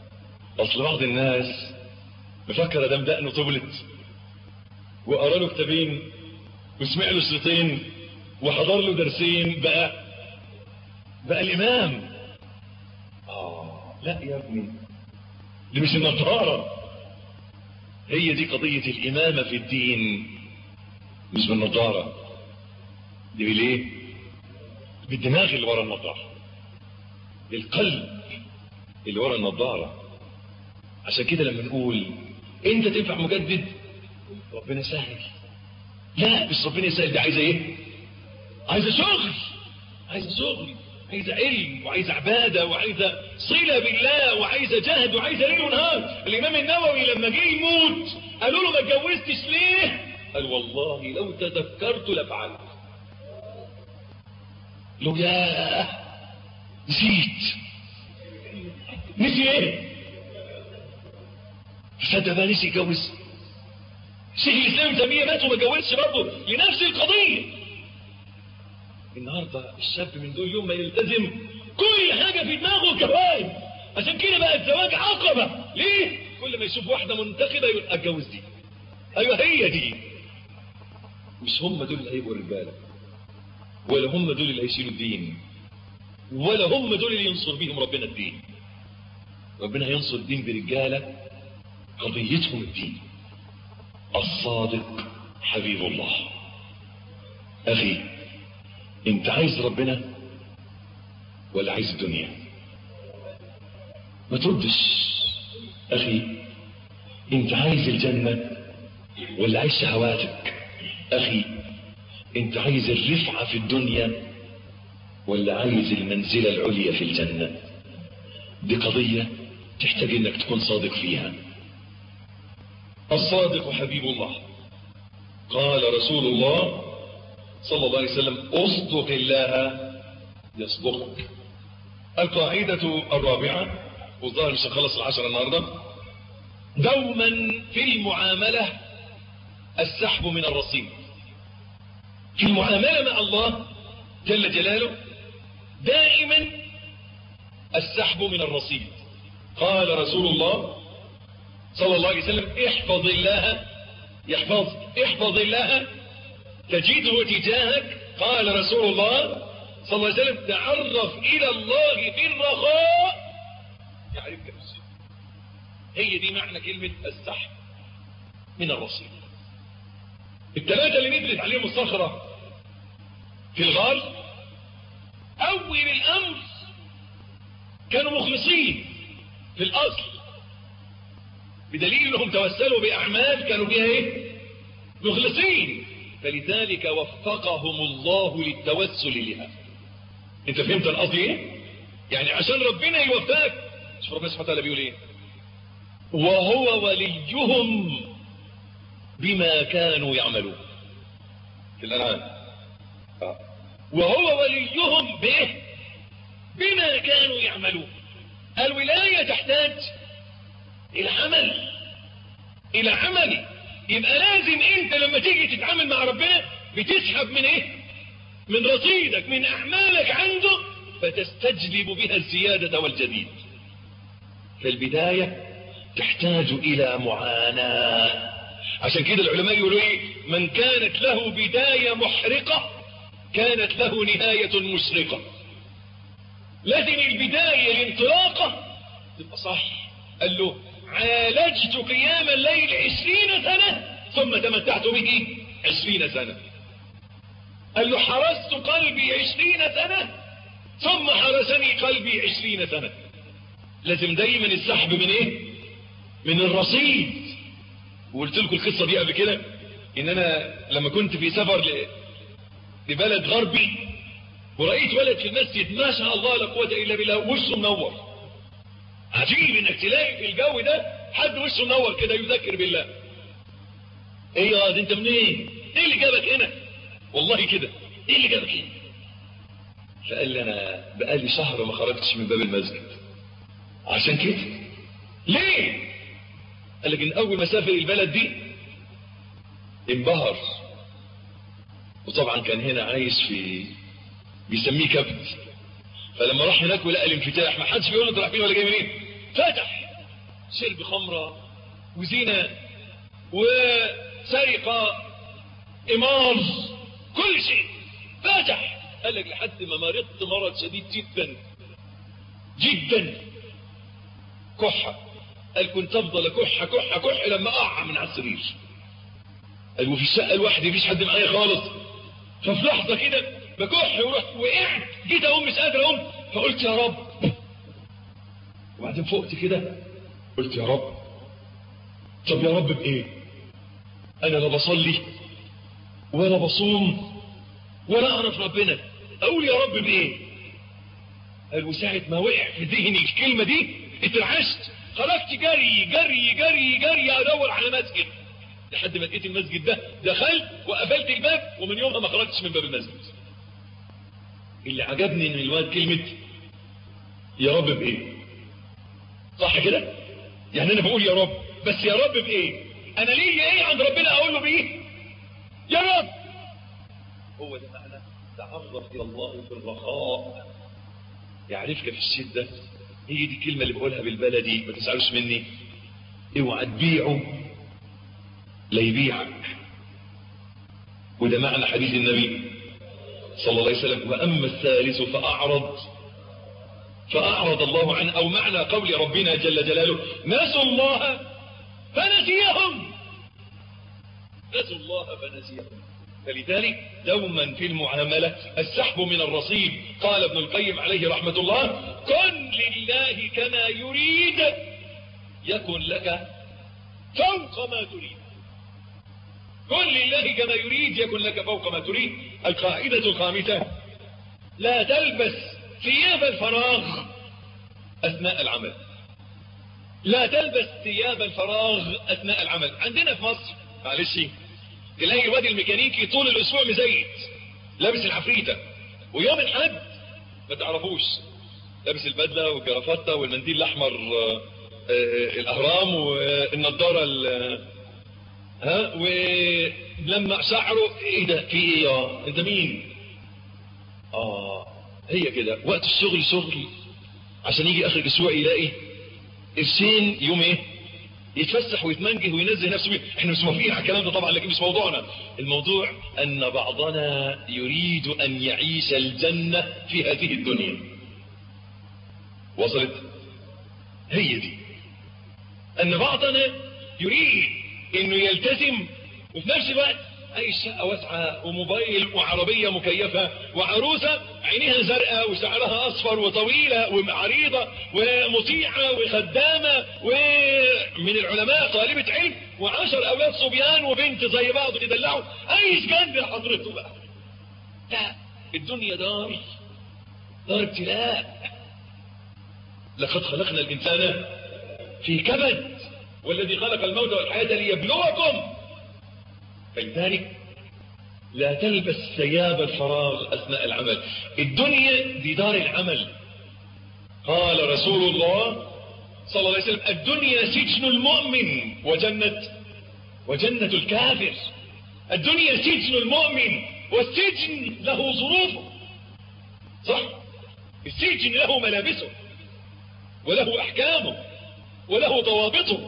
اصل بعض الناس مفكر دم دقنه طولت وقرا له كتابين وسمع له شريطين وحضر له درسين بقى بقى الامام اه لا يا ابني دي مش النضاره هي دي قضيه الامامه في الدين مش بالنضاره دي بالايه بالدماغ اللي ورا النضاره بالقلب اللي ورا النضاره عشان كده لما نقول انت تنفع مجدد ربنا سهل لا مش ربنا سهل دي عايزه ايه عايزه شغل عايزه شغل عايزه علم وعايزه عباده وعايزه صله بالله وعايزه جهد وعايزه ليل ونهار الامام النووي لما جه يموت قالوا له ما اتجوزتش ليه قال والله لو تذكرت لفعلت لو يا نسيت نسي ايه تصدق بقى نسي يتجوز شيخ الاسلام تيميه مات وما اتجوزش برضه لنفس القضيه النهارده الشاب من دول يوم ما يلتزم كل حاجه في دماغه كفايه عشان كده بقى الزواج عقبه ليه كل ما يشوف واحده منتخبه يقول اتجوز دي ايوه هي دي مش هم دول اللي هيبقوا رجاله ولا هم دول اللي هيشيلوا الدين ولا هم دول اللي ينصر بيهم ربنا الدين ربنا هينصر الدين برجاله قضيتهم الدين الصادق حبيب الله اخي انت عايز ربنا ولا عايز الدنيا ما تردش اخي انت عايز الجنة ولا عايز شهواتك اخي انت عايز الرفعة في الدنيا ولا عايز المنزلة العليا في الجنة دي قضية تحتاج انك تكون صادق فيها الصادق حبيب الله قال رسول الله صلى الله عليه وسلم اصدق الله يصدقك القاعدة الرابعة والظاهر مش هنخلص العشرة النهاردة دوما في المعاملة السحب من الرصيد في المعاملة مع الله جل جلاله دائما السحب من الرصيد قال رسول الله صلى الله عليه وسلم احفظ الله يحفظ احفظ الله تجده تجاهك قال رسول الله صلى الله عليه وسلم تعرف إلى الله في الرخاء يعرفك في الشدة هي دي معنى كلمة السحب من الرصيد الثلاثة اللي نزلت عليهم الصخرة في الغار أول الأمر كانوا مخلصين في الأصل بدليل أنهم توسلوا بأعمال كانوا فيها إيه؟ مخلصين فلذلك وفقهم الله للتوسل لها انت فهمت القصد ايه يعني عشان ربنا يوفقك شوف ربنا سبحانه وتعالى بيقول ايه وهو وليهم بما كانوا يعملون في الانعام وهو وليهم بايه بما كانوا يعملون الولايه تحتاج الى عمل الى عمل يبقى لازم انت لما تيجي تتعامل مع ربنا بتسحب من ايه من رصيدك من اعمالك عنده فتستجلب بها الزيادة والجديد فالبداية تحتاج الى معاناة عشان كده العلماء يقولوا ايه من كانت له بداية محرقة كانت له نهاية مشرقة لازم البداية الانطلاقة تبقى صح قال له عالجت قيام الليل عشرين سنة ثم تمتعت به عشرين سنة قال له حرست قلبي عشرين سنة ثم حرسني قلبي عشرين سنة لازم دايما السحب من ايه من الرصيد وقلت لكم القصة دي قبل كده ان انا لما كنت في سفر ل... لبلد غربي ورأيت ولد في المسجد ما شاء الله لا قوة الا بالله وشه منور عجيب انك تلاقي في الجو ده حد وشه منور كده يذكر بالله ايه يا ده انت منين ايه اللي جابك هنا والله كده ايه اللي جابك هنا فقال لي انا بقالي شهر ما خرجتش من باب المسجد عشان كده ليه قال لك ان اول ما سافر البلد دي انبهر وطبعا كان هنا عايش في بيسميه كبت فلما راح هناك ولقى الانفتاح ما حدش بيقول له رايح فين ولا جاي منين فتح شرب خمرة وزنا وسرقة إمار كل شيء فاتح قال لك لحد ما مرضت مرض شديد جدا جدا كحة قال كنت افضل كحة كحة كحة لما اقع من على السرير قال وفي الشقة لوحدي مفيش حد معايا خالص ففي لحظة كده بكح ورحت وقعت جيت اقوم مش قادر اقوم فقلت يا رب وبعدين فقت كده قلت يا رب طب يا رب بايه انا لا بصلي ولا بصوم ولا اعرف ربنا اقول يا رب بايه قال وساعة ما وقع في ذهني الكلمة دي اترعشت خرجت جري جري جري جري ادور على مسجد لحد ما لقيت المسجد ده دخلت وقفلت الباب ومن يومها ما خرجتش من باب المسجد اللي عجبني من الواد كلمة يا رب بايه صح كده يعني انا بقول يا رب بس يا رب بايه انا ليا ايه عند ربنا اقول له بايه يا رب هو ده معنى تعرف الى الله في الرخاء يعرفك في الشدة هي دي الكلمة اللي بقولها بالبلدي ما تزعلوش مني اوعى تبيعه لا يبيعك وده معنى حديث النبي صلى الله عليه وسلم وأما الثالث فأعرض فأعرض الله عنه أو معنى قول ربنا جل جلاله نسوا الله فنسيهم نسوا الله فنسيهم فلذلك دوما في المعاملة السحب من الرصيد قال ابن القيم عليه رحمة الله كن لله كما يريد يكن لك فوق ما تريد كن لله كما يريد يكن لك فوق ما تريد القاعدة الخامسة لا تلبس ثياب الفراغ أثناء العمل لا تلبس ثياب الفراغ أثناء العمل عندنا في مصر معلش تلاقي الواد الميكانيكي طول الاسبوع مزيت لابس العفريتة ويوم الحد ما تعرفوش لابس البدلة والجرافطة والمنديل الاحمر آه آه الاهرام والنضارة ها ولما شعره ايه ده في ايه يا انت مين اه هي كده وقت الشغل شغل عشان يجي اخر الاسبوع يلاقي قرشين يوم ايه يتفسح ويتمنجه وينزه نفسه بيه. احنا مش موافقين على الكلام ده طبعا لكن مش موضوعنا الموضوع ان بعضنا يريد ان يعيش الجنة في هذه الدنيا وصلت هي دي ان بعضنا يريد انه يلتزم وفي نفس الوقت اي شقة واسعة وموبايل وعربية مكيفة وعروسة عينيها زرقاء وشعرها اصفر وطويلة وعريضة ومطيعة وخدامة ومن العلماء طالبة علم وعشر اولاد صبيان وبنت زي بعض يدلعوا اي جنب يا حضرته بقى لا الدنيا دار دار ابتلاء لقد خلقنا الانسان في كبد والذي خلق الموت والحياة ليبلوكم فلذلك لا تلبس ثياب الفراغ أثناء العمل الدنيا دي دار العمل قال رسول الله صلى الله عليه وسلم الدنيا سجن المؤمن وجنة وجنة الكافر الدنيا سجن المؤمن والسجن له ظروفه صح السجن له ملابسه وله أحكامه وله ضوابطه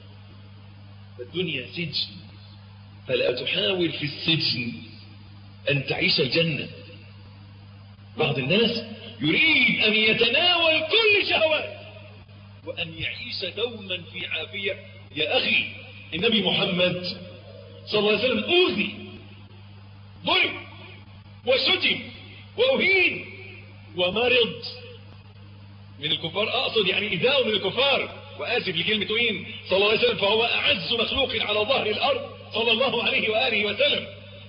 الدنيا سجن فلا تحاول في السجن أن تعيش الجنة بعض الناس يريد أن يتناول كل شهوات وأن يعيش دوما في عافية يا أخي النبي محمد صلى الله عليه وسلم أوذي ضرب وشتم وأهين ومرض من الكفار أقصد يعني إذاء من الكفار وآسف لكلمة وين صلى الله عليه وسلم فهو أعز مخلوق على ظهر الأرض صلى الله عليه وآله وسلم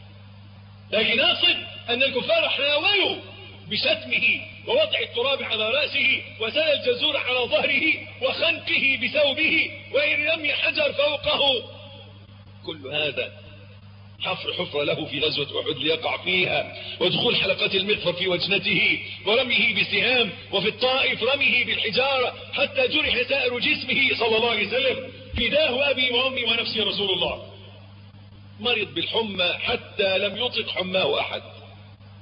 لكن أقصد أن الكفار حاولوا بشتمه ووضع التراب على رأسه وسال الجزور على ظهره وخنقه بثوبه وإن رمي حجر فوقه كل هذا حفر حفرة له في غزوة أحد ليقع فيها ودخول حلقات المغفر في وجنته ورميه بسهام وفي الطائف رميه بالحجارة حتى جرح سائر جسمه صلى الله عليه وسلم فداه أبي وأمي ونفسي رسول الله مرض بالحمى حتى لم يطق حماه أحد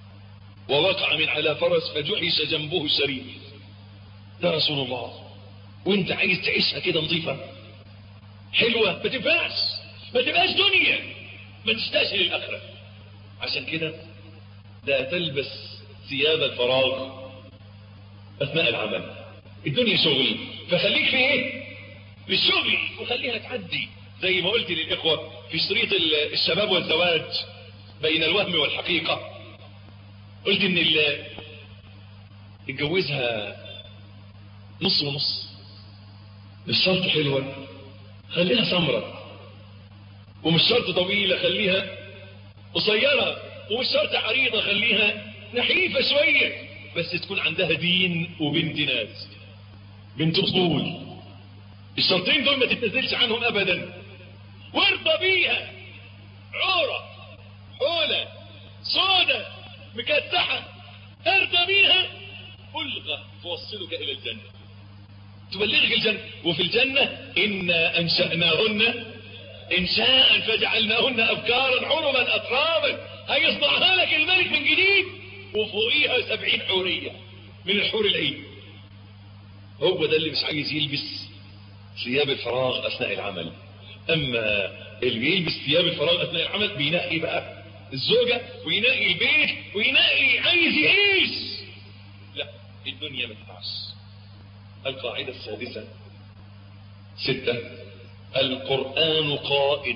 ووقع من على فرس فجحش جنبه الشريف ده رسول الله وانت عايز تعيشها كده نظيفة حلوة ما تنفعش ما تبقاش دنيا ما تشتاش للآخرة عشان كده لا تلبس ثياب الفراغ أثناء العمل الدنيا شغل فخليك في ايه في الشغل وخليها تعدي زي ما قلت للإخوة في شريط الشباب والزواج بين الوهم والحقيقة قلت ان اللي اتجوزها نص ونص مش شرط حلوة خليها سمرة ومش شرط طويلة خليها قصيرة ومش شرط عريضة خليها نحيفة شوية بس تكون عندها دين وبنت ناس بنت اصول الشرطين دول ما تتنزلش عنهم ابدا وارضى بيها عورة حولة سودة مكتحة ارضى بيها بلغة توصلك الى الجنة تبلغك الجنة وفي الجنة إنا أنشأناهن إنشاء فجعلناهن أبكارا عربا أترابا هيصنعها لك الملك من جديد وفوقيها سبعين حورية من الحور العين هو ده اللي مش عايز يلبس ثياب الفراغ أثناء العمل أما اللي بيلبس ثياب الفراغ أثناء العمل بينقي بقى الزوجة وينقي البيت وينقي عايز يعيش لا الدنيا ما تنفعش القاعدة السادسة ستة القرآن قائد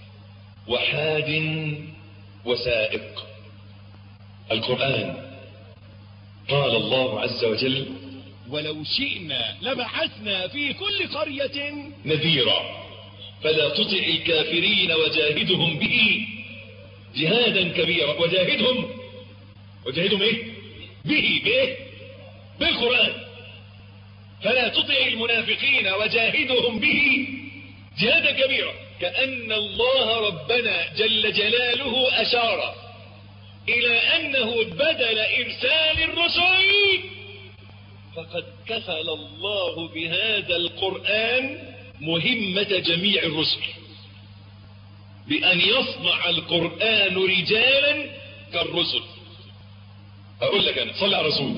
وحاد وسائق القرآن قال الله عز وجل ولو شئنا لبعثنا في كل قرية نذيرا فلا تطع الكافرين وجاهدهم به جهادا كبيرا وجاهدهم وجاهدهم ايه به بايه بالقرآن فلا تطع المنافقين وجاهدهم به جهادا كبيرا كأن الله ربنا جل جلاله أشار إلى أنه بدل إرسال الرسل فقد كفل الله بهذا القرآن مهمة جميع الرسل بأن يصنع القرآن رجالا كالرسل أقول لك أنا صلى على رسول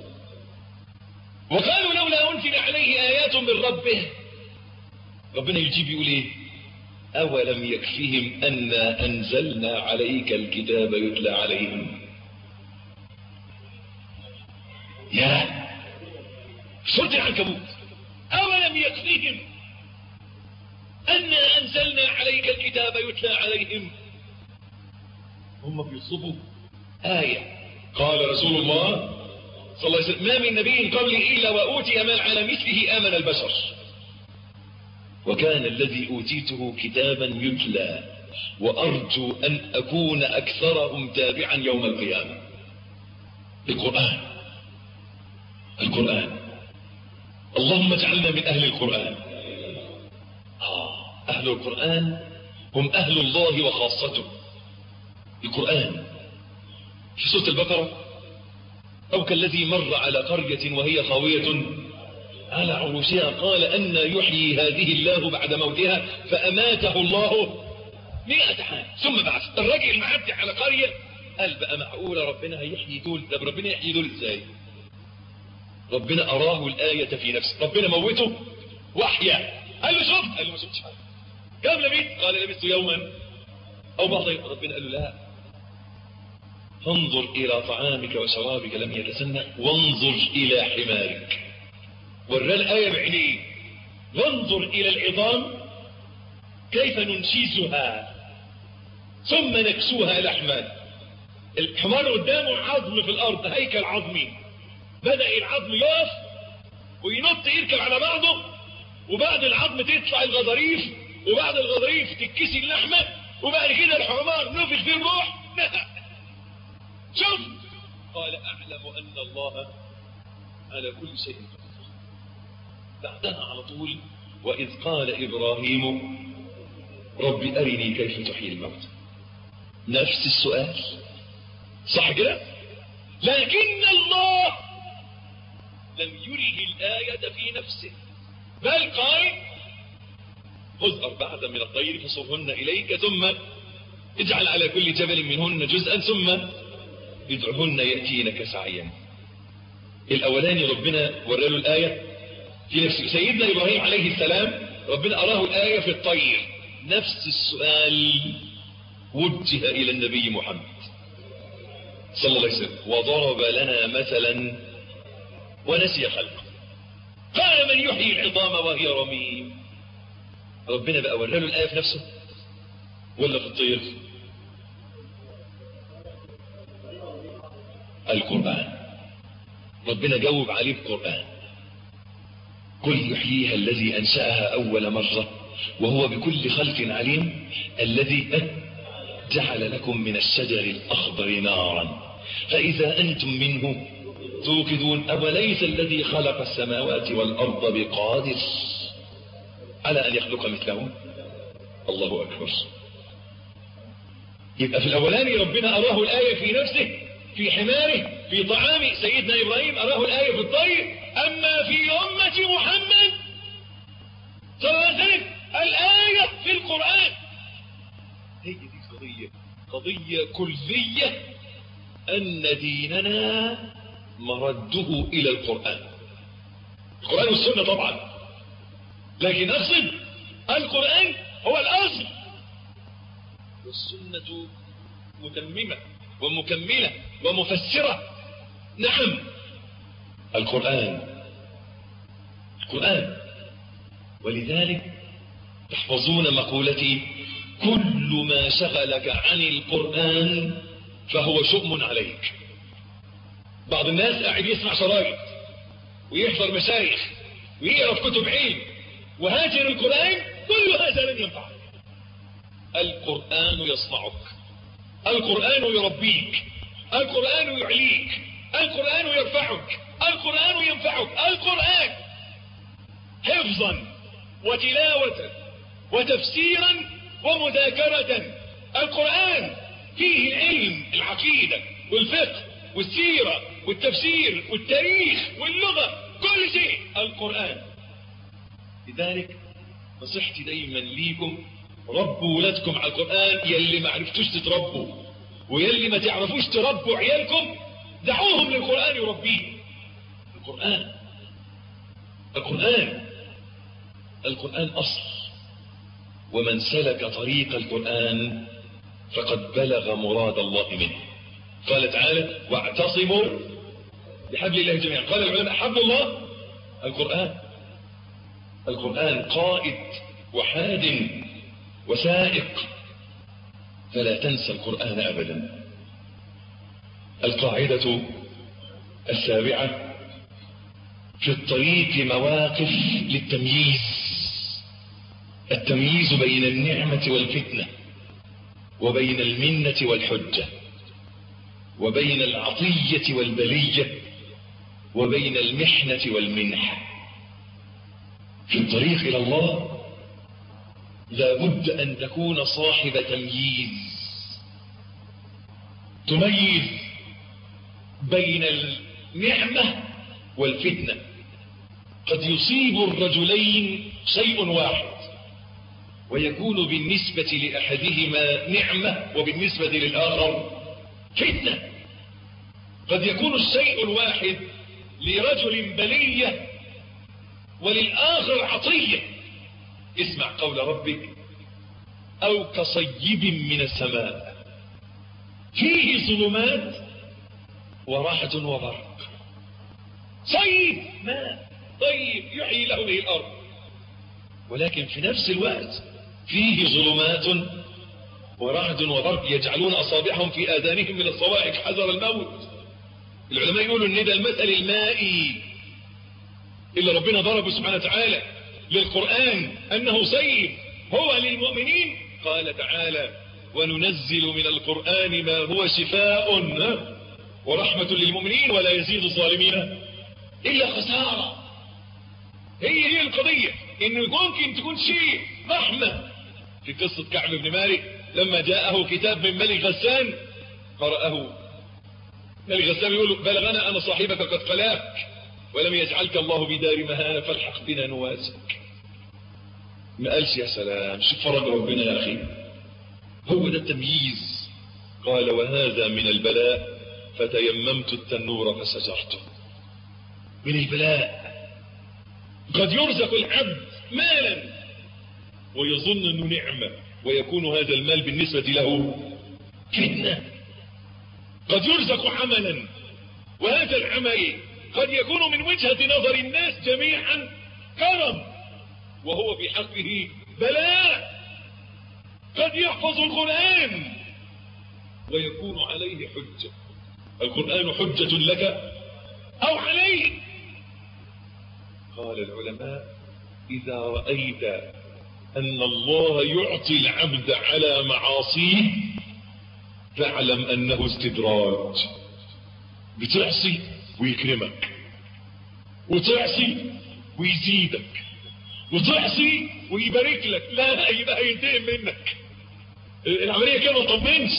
وقالوا لولا أنزل عليه آيات من ربه ربنا يجيب يقول إيه أولم يكفهم أنا أنزلنا عليك الكتاب يتلى عليهم يا سورة العنكبوت أولم يكفهم أنا أنزلنا عليك الكتاب يتلى عليهم هم بيطلبوا آية قال رسول الله صلى الله عليه وسلم ما من نبي قبلي إلا وأوتي ما على مثله آمن البشر وكان الذي أوتيته كتابا يتلى وأرجو أن أكون أكثرهم تابعا يوم القيامة القرآن القرآن اللهم اجعلنا من أهل القرآن آه أهل القرآن هم أهل الله وخاصته القرآن في سورة البقرة أو كالذي مر على قرية وهي خاوية على عروشها قال أن يحيي هذه الله بعد موتها فأماته الله مئة عام ثم بعث الراجل المعدي على قرية قال بقى معقولة ربنا هيحيي دول طب ربنا يحيي دول ازاي ربنا أراه الآية في نفسه ربنا موته وحيا قال له شفت قال له ما شفتش حاجة كم لبثت قال لبثت يوما أو بعض يوم ربنا قال له لا فانظر إلى طعامك وشرابك لم يتسنى وانظر إلى حمارك ورى الآية بعينيه وانظر إلى العظام كيف ننشيزها ثم نكسوها لحما الحمار قدامه عظم في الأرض هيكل عظمي بدأ العظم يقف وينط يركب على بعضه وبعد العظم تطلع الغضاريف وبعد الغضاريف تتكسي اللحمة وبعد كده الحمار نفخ فيه الروح شوف قال أعلم أن الله على كل شيء بعدها على طول وإذ قال إبراهيم رب أرني كيف تحيي الموت نفس السؤال صح كده لكن الله لم يره الآية في نفسه بل قال خذ أربعة من الطير فصرهن إليك ثم اجعل على كل جبل منهن جزءا ثم ادعهن يأتينك سعيا الأولاني ربنا وراله الآية في نفس سيدنا إبراهيم عليه السلام ربنا أراه الآية في الطير نفس السؤال وجه إلى النبي محمد صلى الله عليه وسلم وضرب لنا مثلا ونسي خلقه قال من يحيي العظام وهي رميم ربنا بقى ورى له الآية في نفسه ولا في الطير القرآن ربنا جاوب عليه بقرآن قل يحييها الذي أنشأها أول مرة وهو بكل خلق عليم الذي جعل لكم من الشجر الأخضر نارا فإذا أنتم منه توقدون أوليس الذي خلق السماوات والأرض بقادر على أن يخلق مثلهم الله أكبر يبقى في الأولاني ربنا أراه الآية في نفسه في حماره في طعام سيدنا إبراهيم أراه الآية في الطير أما في أمة محمد صلى الله عليه وسلم الآية في القرآن هي دي قضية قضية كلية أن ديننا مرده إلى القرآن القرآن والسنة طبعا لكن أقصد القرآن هو الأصل والسنة متممة ومكملة ومفسرة نعم القرآن القرآن ولذلك تحفظون مقولتي كل ما شغلك عن القرآن فهو شؤم عليك بعض الناس قاعد يسمع شرايط ويحضر مشايخ ويقرا في كتب علم وهاجر القرآن كل هذا لن ينفعك القرآن يصنعك القرآن يربيك القرآن يعليك القرآن يرفعك القرآن ينفعك القرآن حفظا وتلاوة وتفسيرا ومذاكرة القرآن فيه العلم العقيدة والفقه والسيرة والتفسير والتاريخ واللغة كل شيء القرآن لذلك نصيحتي دايما ليكم ربوا ولادكم على القرآن يلي ما عرفتوش تتربوا ويلي ما تعرفوش تربوا عيالكم دعوهم للقرآن يربيه القرآن القرآن القرآن أصل ومن سلك طريق القرآن فقد بلغ مراد الله منه قال تعالى واعتصموا بحبل الله جميعا قال العلماء حبل الله القرآن القرآن قائد وحاد وسائق فلا تنسى القرآن أبدا القاعدة السابعة في الطريق مواقف للتمييز التمييز بين النعمة والفتنة وبين المنة والحجة وبين العطية والبلية وبين المحنة والمنحة في الطريق إلى الله لابد أن تكون صاحب تمييز تميز بين النعمة والفتنة قد يصيب الرجلين شيء واحد ويكون بالنسبة لأحدهما نعمة وبالنسبة للآخر فتنة قد يكون الشيء الواحد لرجل بلية وللآخر عطية اسمع قول ربك أو كصيب من السماء فيه ظلمات ورعد وبرق صيب ماء طيب يحيي له به الأرض ولكن في نفس الوقت فيه ظلمات ورعد وبرق يجعلون أصابعهم في آذانهم من الصواعق حذر الموت العلماء يقولوا ان ده المثل المائي اللي ربنا ضربه سبحانه وتعالى للقرآن أنه صيب هو للمؤمنين قال تعالى وننزل من القرآن ما هو شفاء ورحمة للمؤمنين ولا يزيد الظالمين إلا خسارة هي هي القضية إنه ممكن تكون شيء رحمة في قصة كعب بن مالك لما جاءه كتاب من ملك غسان قرأه ملك غسان يقول بلغنا أن صاحبك قد قلاك ولم يجعلك الله بدار مهانة فالحق بنا نواسك ما قالش يا سلام شوف فرج ربنا يا أخي هو ده التمييز قال وهذا من البلاء فتيممت التنور فسجرته من البلاء قد يرزق العبد مالا ويظن انه نعمة ويكون هذا المال بالنسبة له فتنة قد يرزق عملا وهذا العمل قد يكون من وجهة نظر الناس جميعا كرم وهو في حقه بلاء قد يحفظ القرآن ويكون عليه حجة القرآن حجة لك أو عليه قال العلماء إذا رأيت أن الله يعطي العبد على معاصيه فاعلم أنه استدراج بتعصي ويكرمك وتعصي ويزيدك وتعصي ويبارك لك لا يبقى هينتقم منك العملية كده ما تطمنش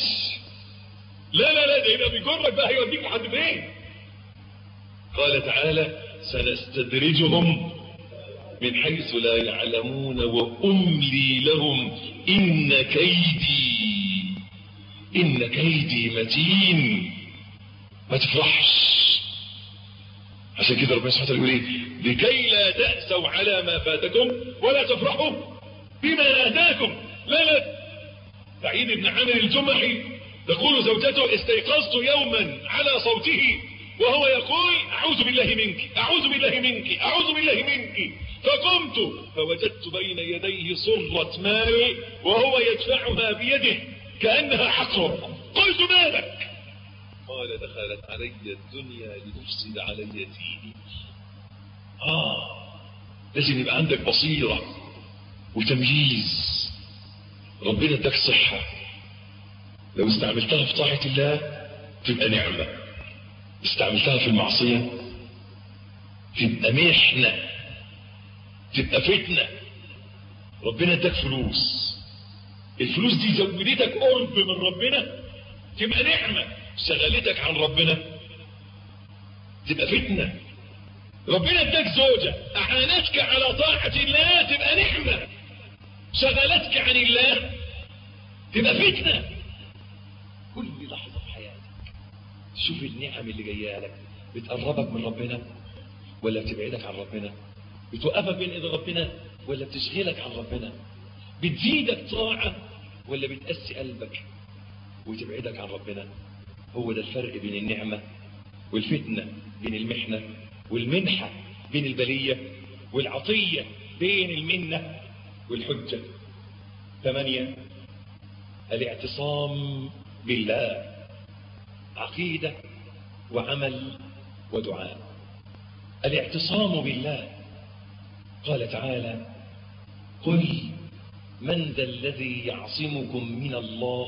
لا لا لا ده يبقى بيجرك بقى هيوديك لحد فين قال تعالى سنستدرجهم من حيث لا يعلمون وأملي لهم إن كيدي إن كيدي متين ما تفرحش عشان كده ربنا سبحانه وتعالى يقول ايه لكي لا تأسوا على ما فاتكم ولا تفرحوا بما آتاكم لا لا سعيد بن عامر الجمحي تقول زوجته استيقظت يوما على صوته وهو يقول أعوذ بالله منك أعوذ بالله منك أعوذ بالله منك فقمت فوجدت بين يديه صرة مال وهو يدفعها بيده كأنها عقرب قلت مالك قال دخلت علي الدنيا لتفسد علي ديني آه لازم يبقى عندك بصيرة وتمييز ربنا اداك صحة لو استعملتها في طاعة الله تبقى نعمة استعملتها في المعصية تبقى محنة تبقى فتنة ربنا اداك فلوس الفلوس دي زودتك قرب من ربنا تبقى نعمة شغلتك عن ربنا تبقى فتنة ربنا اداك زوجة اعانتك على طاعة الله تبقى نعمة شغلتك عن الله تبقى فتنة كل لحظة في حياتك شوف النعم اللي جايه لك بتقربك من ربنا ولا بتبعدك عن ربنا بتوقفك بين ايد ربنا ولا بتشغلك عن ربنا بتزيدك طاعة ولا بتقسي قلبك وتبعدك عن ربنا هو ده الفرق بين النعمة والفتنة بين المحنة والمنحة بين البلية والعطية بين المنة والحجة ثمانية الاعتصام بالله عقيدة وعمل ودعاء الاعتصام بالله قال تعالى قل من ذا الذي يعصمكم من الله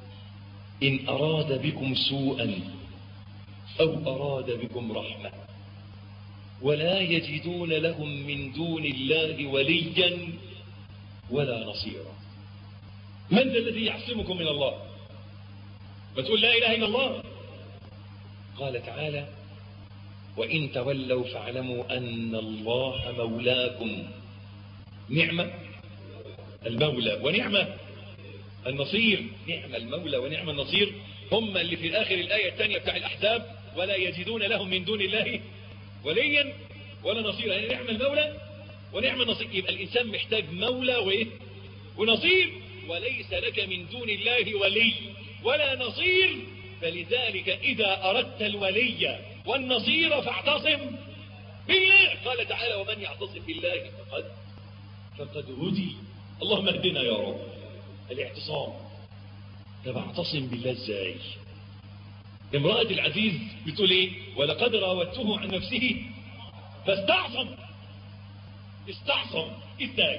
إن أراد بكم سوءا أو أراد بكم رحمة ولا يجدون لهم من دون الله وليا ولا نصيرا من ذا الذي يعصمكم من الله بتقول لا إله إلا الله قال تعالى وإن تولوا فاعلموا أن الله مولاكم نعمة المولى ونعمة النصير نعم المولى ونعم النصير هم اللي في آخر الآية الثانية بتاع الأحزاب ولا يجدون لهم من دون الله وليا ولا نصيرا يعني نعم المولى ونعم النصير يبقى الإنسان محتاج مولى وإيه ونصير وليس لك من دون الله ولي ولا نصير فلذلك إذا أردت الولي والنصير فاعتصم بالله قال تعالى ومن يعتصم بالله فقد فقد هدي اللهم اهدنا يا رب الاعتصام طب اعتصم بالله ازاي امرأة العزيز بتقول ايه ولقد راودته عن نفسه فاستعصم استعصم ازاي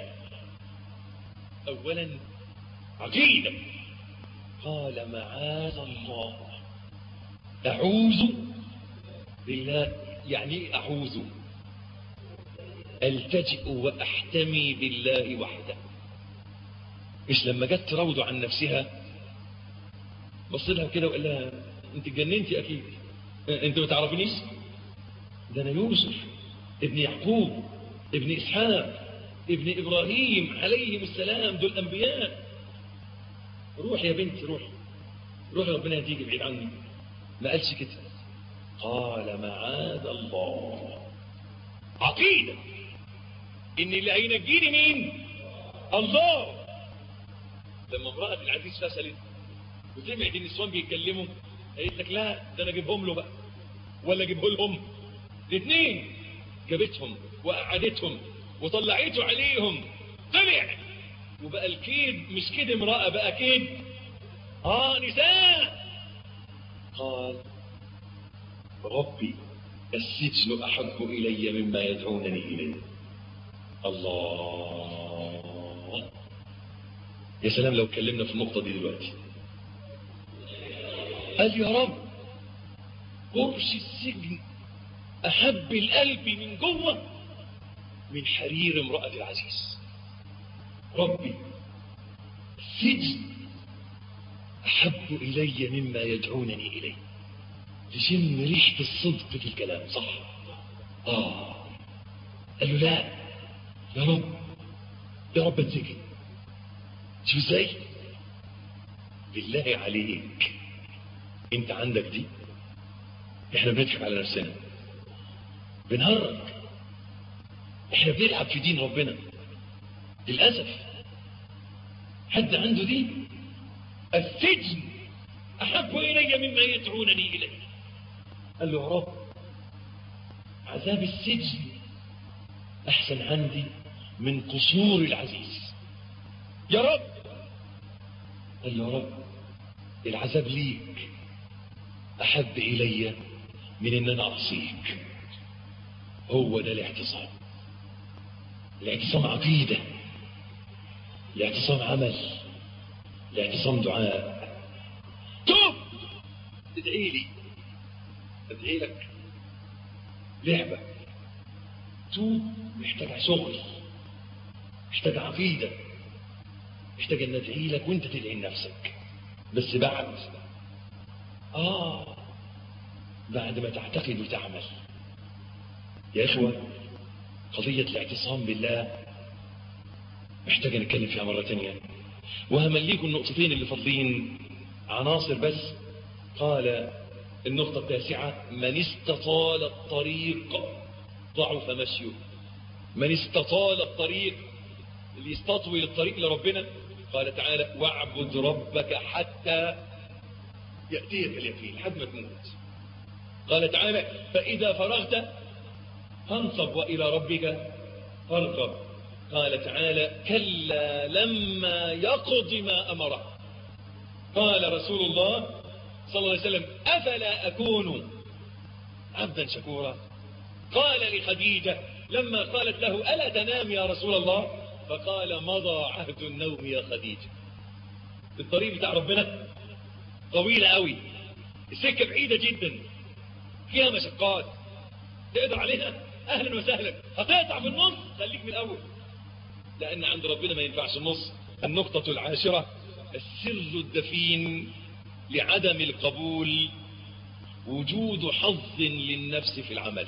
اولا عقيدة قال معاذ الله اعوذ بالله يعني ايه اعوذ التجئ واحتمي بالله وحده مش لما جت تراوده عن نفسها بص لها كده وقال لها انت اتجننتي اكيد انت ما تعرفنيش ده انا يوسف ابن يعقوب ابن اسحاق ابن ابراهيم عليهم السلام دول انبياء روح يا بنت روح روح ربنا يهديك بعيد عني ما قالش كده قال معاذ الله عقيده ان اللي هينجيني مين الله لما امرأة العزيز فشلت وسمعت النسوان بيتكلموا قالت لك لا ده انا اجيبهم له بقى ولا اجيبه لهم الاثنين جابتهم وقعدتهم وطلعته عليهم طلع وبقى الكيد مش كيد امرأة بقى كيد اه نساء قال ربي السجن أحب إلي مما يدعونني إليه الله يا سلام لو اتكلمنا في النقطة دي دلوقتي قال يا رب قرش السجن أحب القلب من جوه من حرير امرأة العزيز ربي السجن أحب إلي مما يدعونني إليه تشم ريحة الصدق في الكلام صح آه قال له لا يا رب يا رب اتسجن شو ازاي بالله عليك انت عندك دي احنا بنضحك على نفسنا بنهرج احنا بنلعب في دين ربنا للأسف حد عنده دي السجن أحب إلي مما يدعونني إليه قال له يا رب عذاب السجن أحسن عندي من قصور العزيز يا رب قال له يا رب العذاب ليك أحب إلي من أن أنا أعصيك هو ده الاعتصام الاعتصام عقيدة الاعتصام عمل الاعتصام دعاء توب ادعي لي ادعي لك لعبة توب محتاج شغل محتاج عقيدة محتاج ان ادعي لك وانت تدعي لنفسك بس بعد اه بعد ما تعتقد وتعمل يا اخوة قضية الاعتصام بالله محتاج نتكلم فيها مرة تانية وهمليكم النقطتين اللي فاضلين عناصر بس قال النقطة التاسعة من استطال الطريق ضعف مشيه من استطال الطريق اللي يستطول الطريق لربنا قال تعالى واعبد ربك حتى يأتيك اليقين لحد ما تموت قال تعالى فإذا فرغت فانصب وإلى ربك فارغب قال تعالى كلا لما يقض ما أمره قال رسول الله صلى الله عليه وسلم أفلا أكون عبدا شكورا قال لخديجة لما قالت له ألا تنام يا رسول الله فقال مضى عهد النوم يا خديجة الطريق بتاع ربنا طويلة قوي السكة بعيدة جدا فيها مشقات تقدر عليها أهلا وسهلا هتقطع في النص خليك من الأول لأن عند ربنا ما ينفعش النص النقطة العاشرة السر الدفين لعدم القبول وجود حظ للنفس في العمل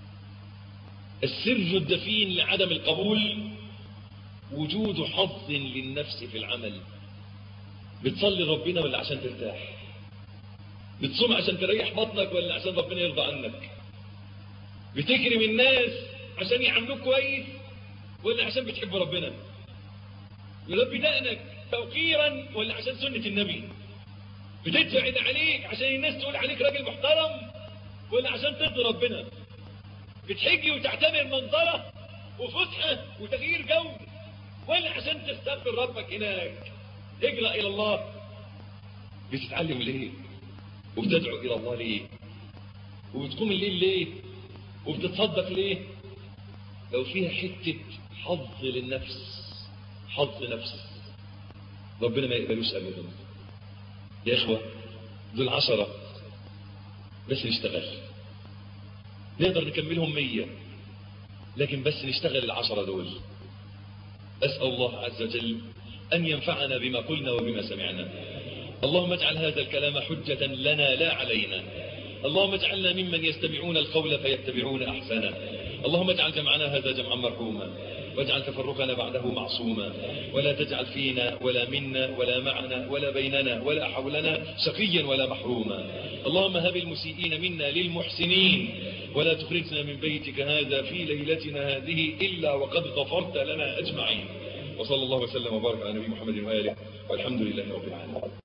السر الدفين لعدم القبول وجود حظ للنفس في العمل بتصلي ربنا ولا عشان ترتاح بتصوم عشان تريح بطنك ولا عشان ربنا يرضى عنك بتكرم الناس عشان يعاملوك كويس ولا عشان بتحب ربنا يربي دقنك توقيرا ولا عشان سنة النبي بتدفع اللي عليك عشان الناس تقول عليك راجل محترم ولا عشان ترضي ربنا بتحجي وتعتبر منظرة وفسحة وتغيير جو ولا عشان تستغفر ربك هناك اجرأ إلى الله بتتعلم ليه وبتدعو إلى الله ليه وبتقوم الليل ليه وبتتصدق ليه لو فيها حتة حظ للنفس حظ نفس ربنا ما يقبلوش أبدا يا إخوة دول عشرة بس نشتغل نقدر نكملهم مية لكن بس نشتغل العشرة دول أسأل الله عز وجل أن ينفعنا بما قلنا وبما سمعنا اللهم اجعل هذا الكلام حجة لنا لا علينا اللهم اجعلنا ممن يستمعون القول فيتبعون أحسنه اللهم اجعل جمعنا هذا جمعا مرحوما واجعل تفرقنا بعده معصوما ولا تجعل فينا ولا منا ولا معنا ولا بيننا ولا حولنا شقيا ولا محروما اللهم هب المسيئين منا للمحسنين ولا تخرجنا من بيتك هذا في ليلتنا هذه إلا وقد غفرت لنا أجمعين وصلى الله وسلم وبارك على نبي محمد وآله والحمد لله رب العالمين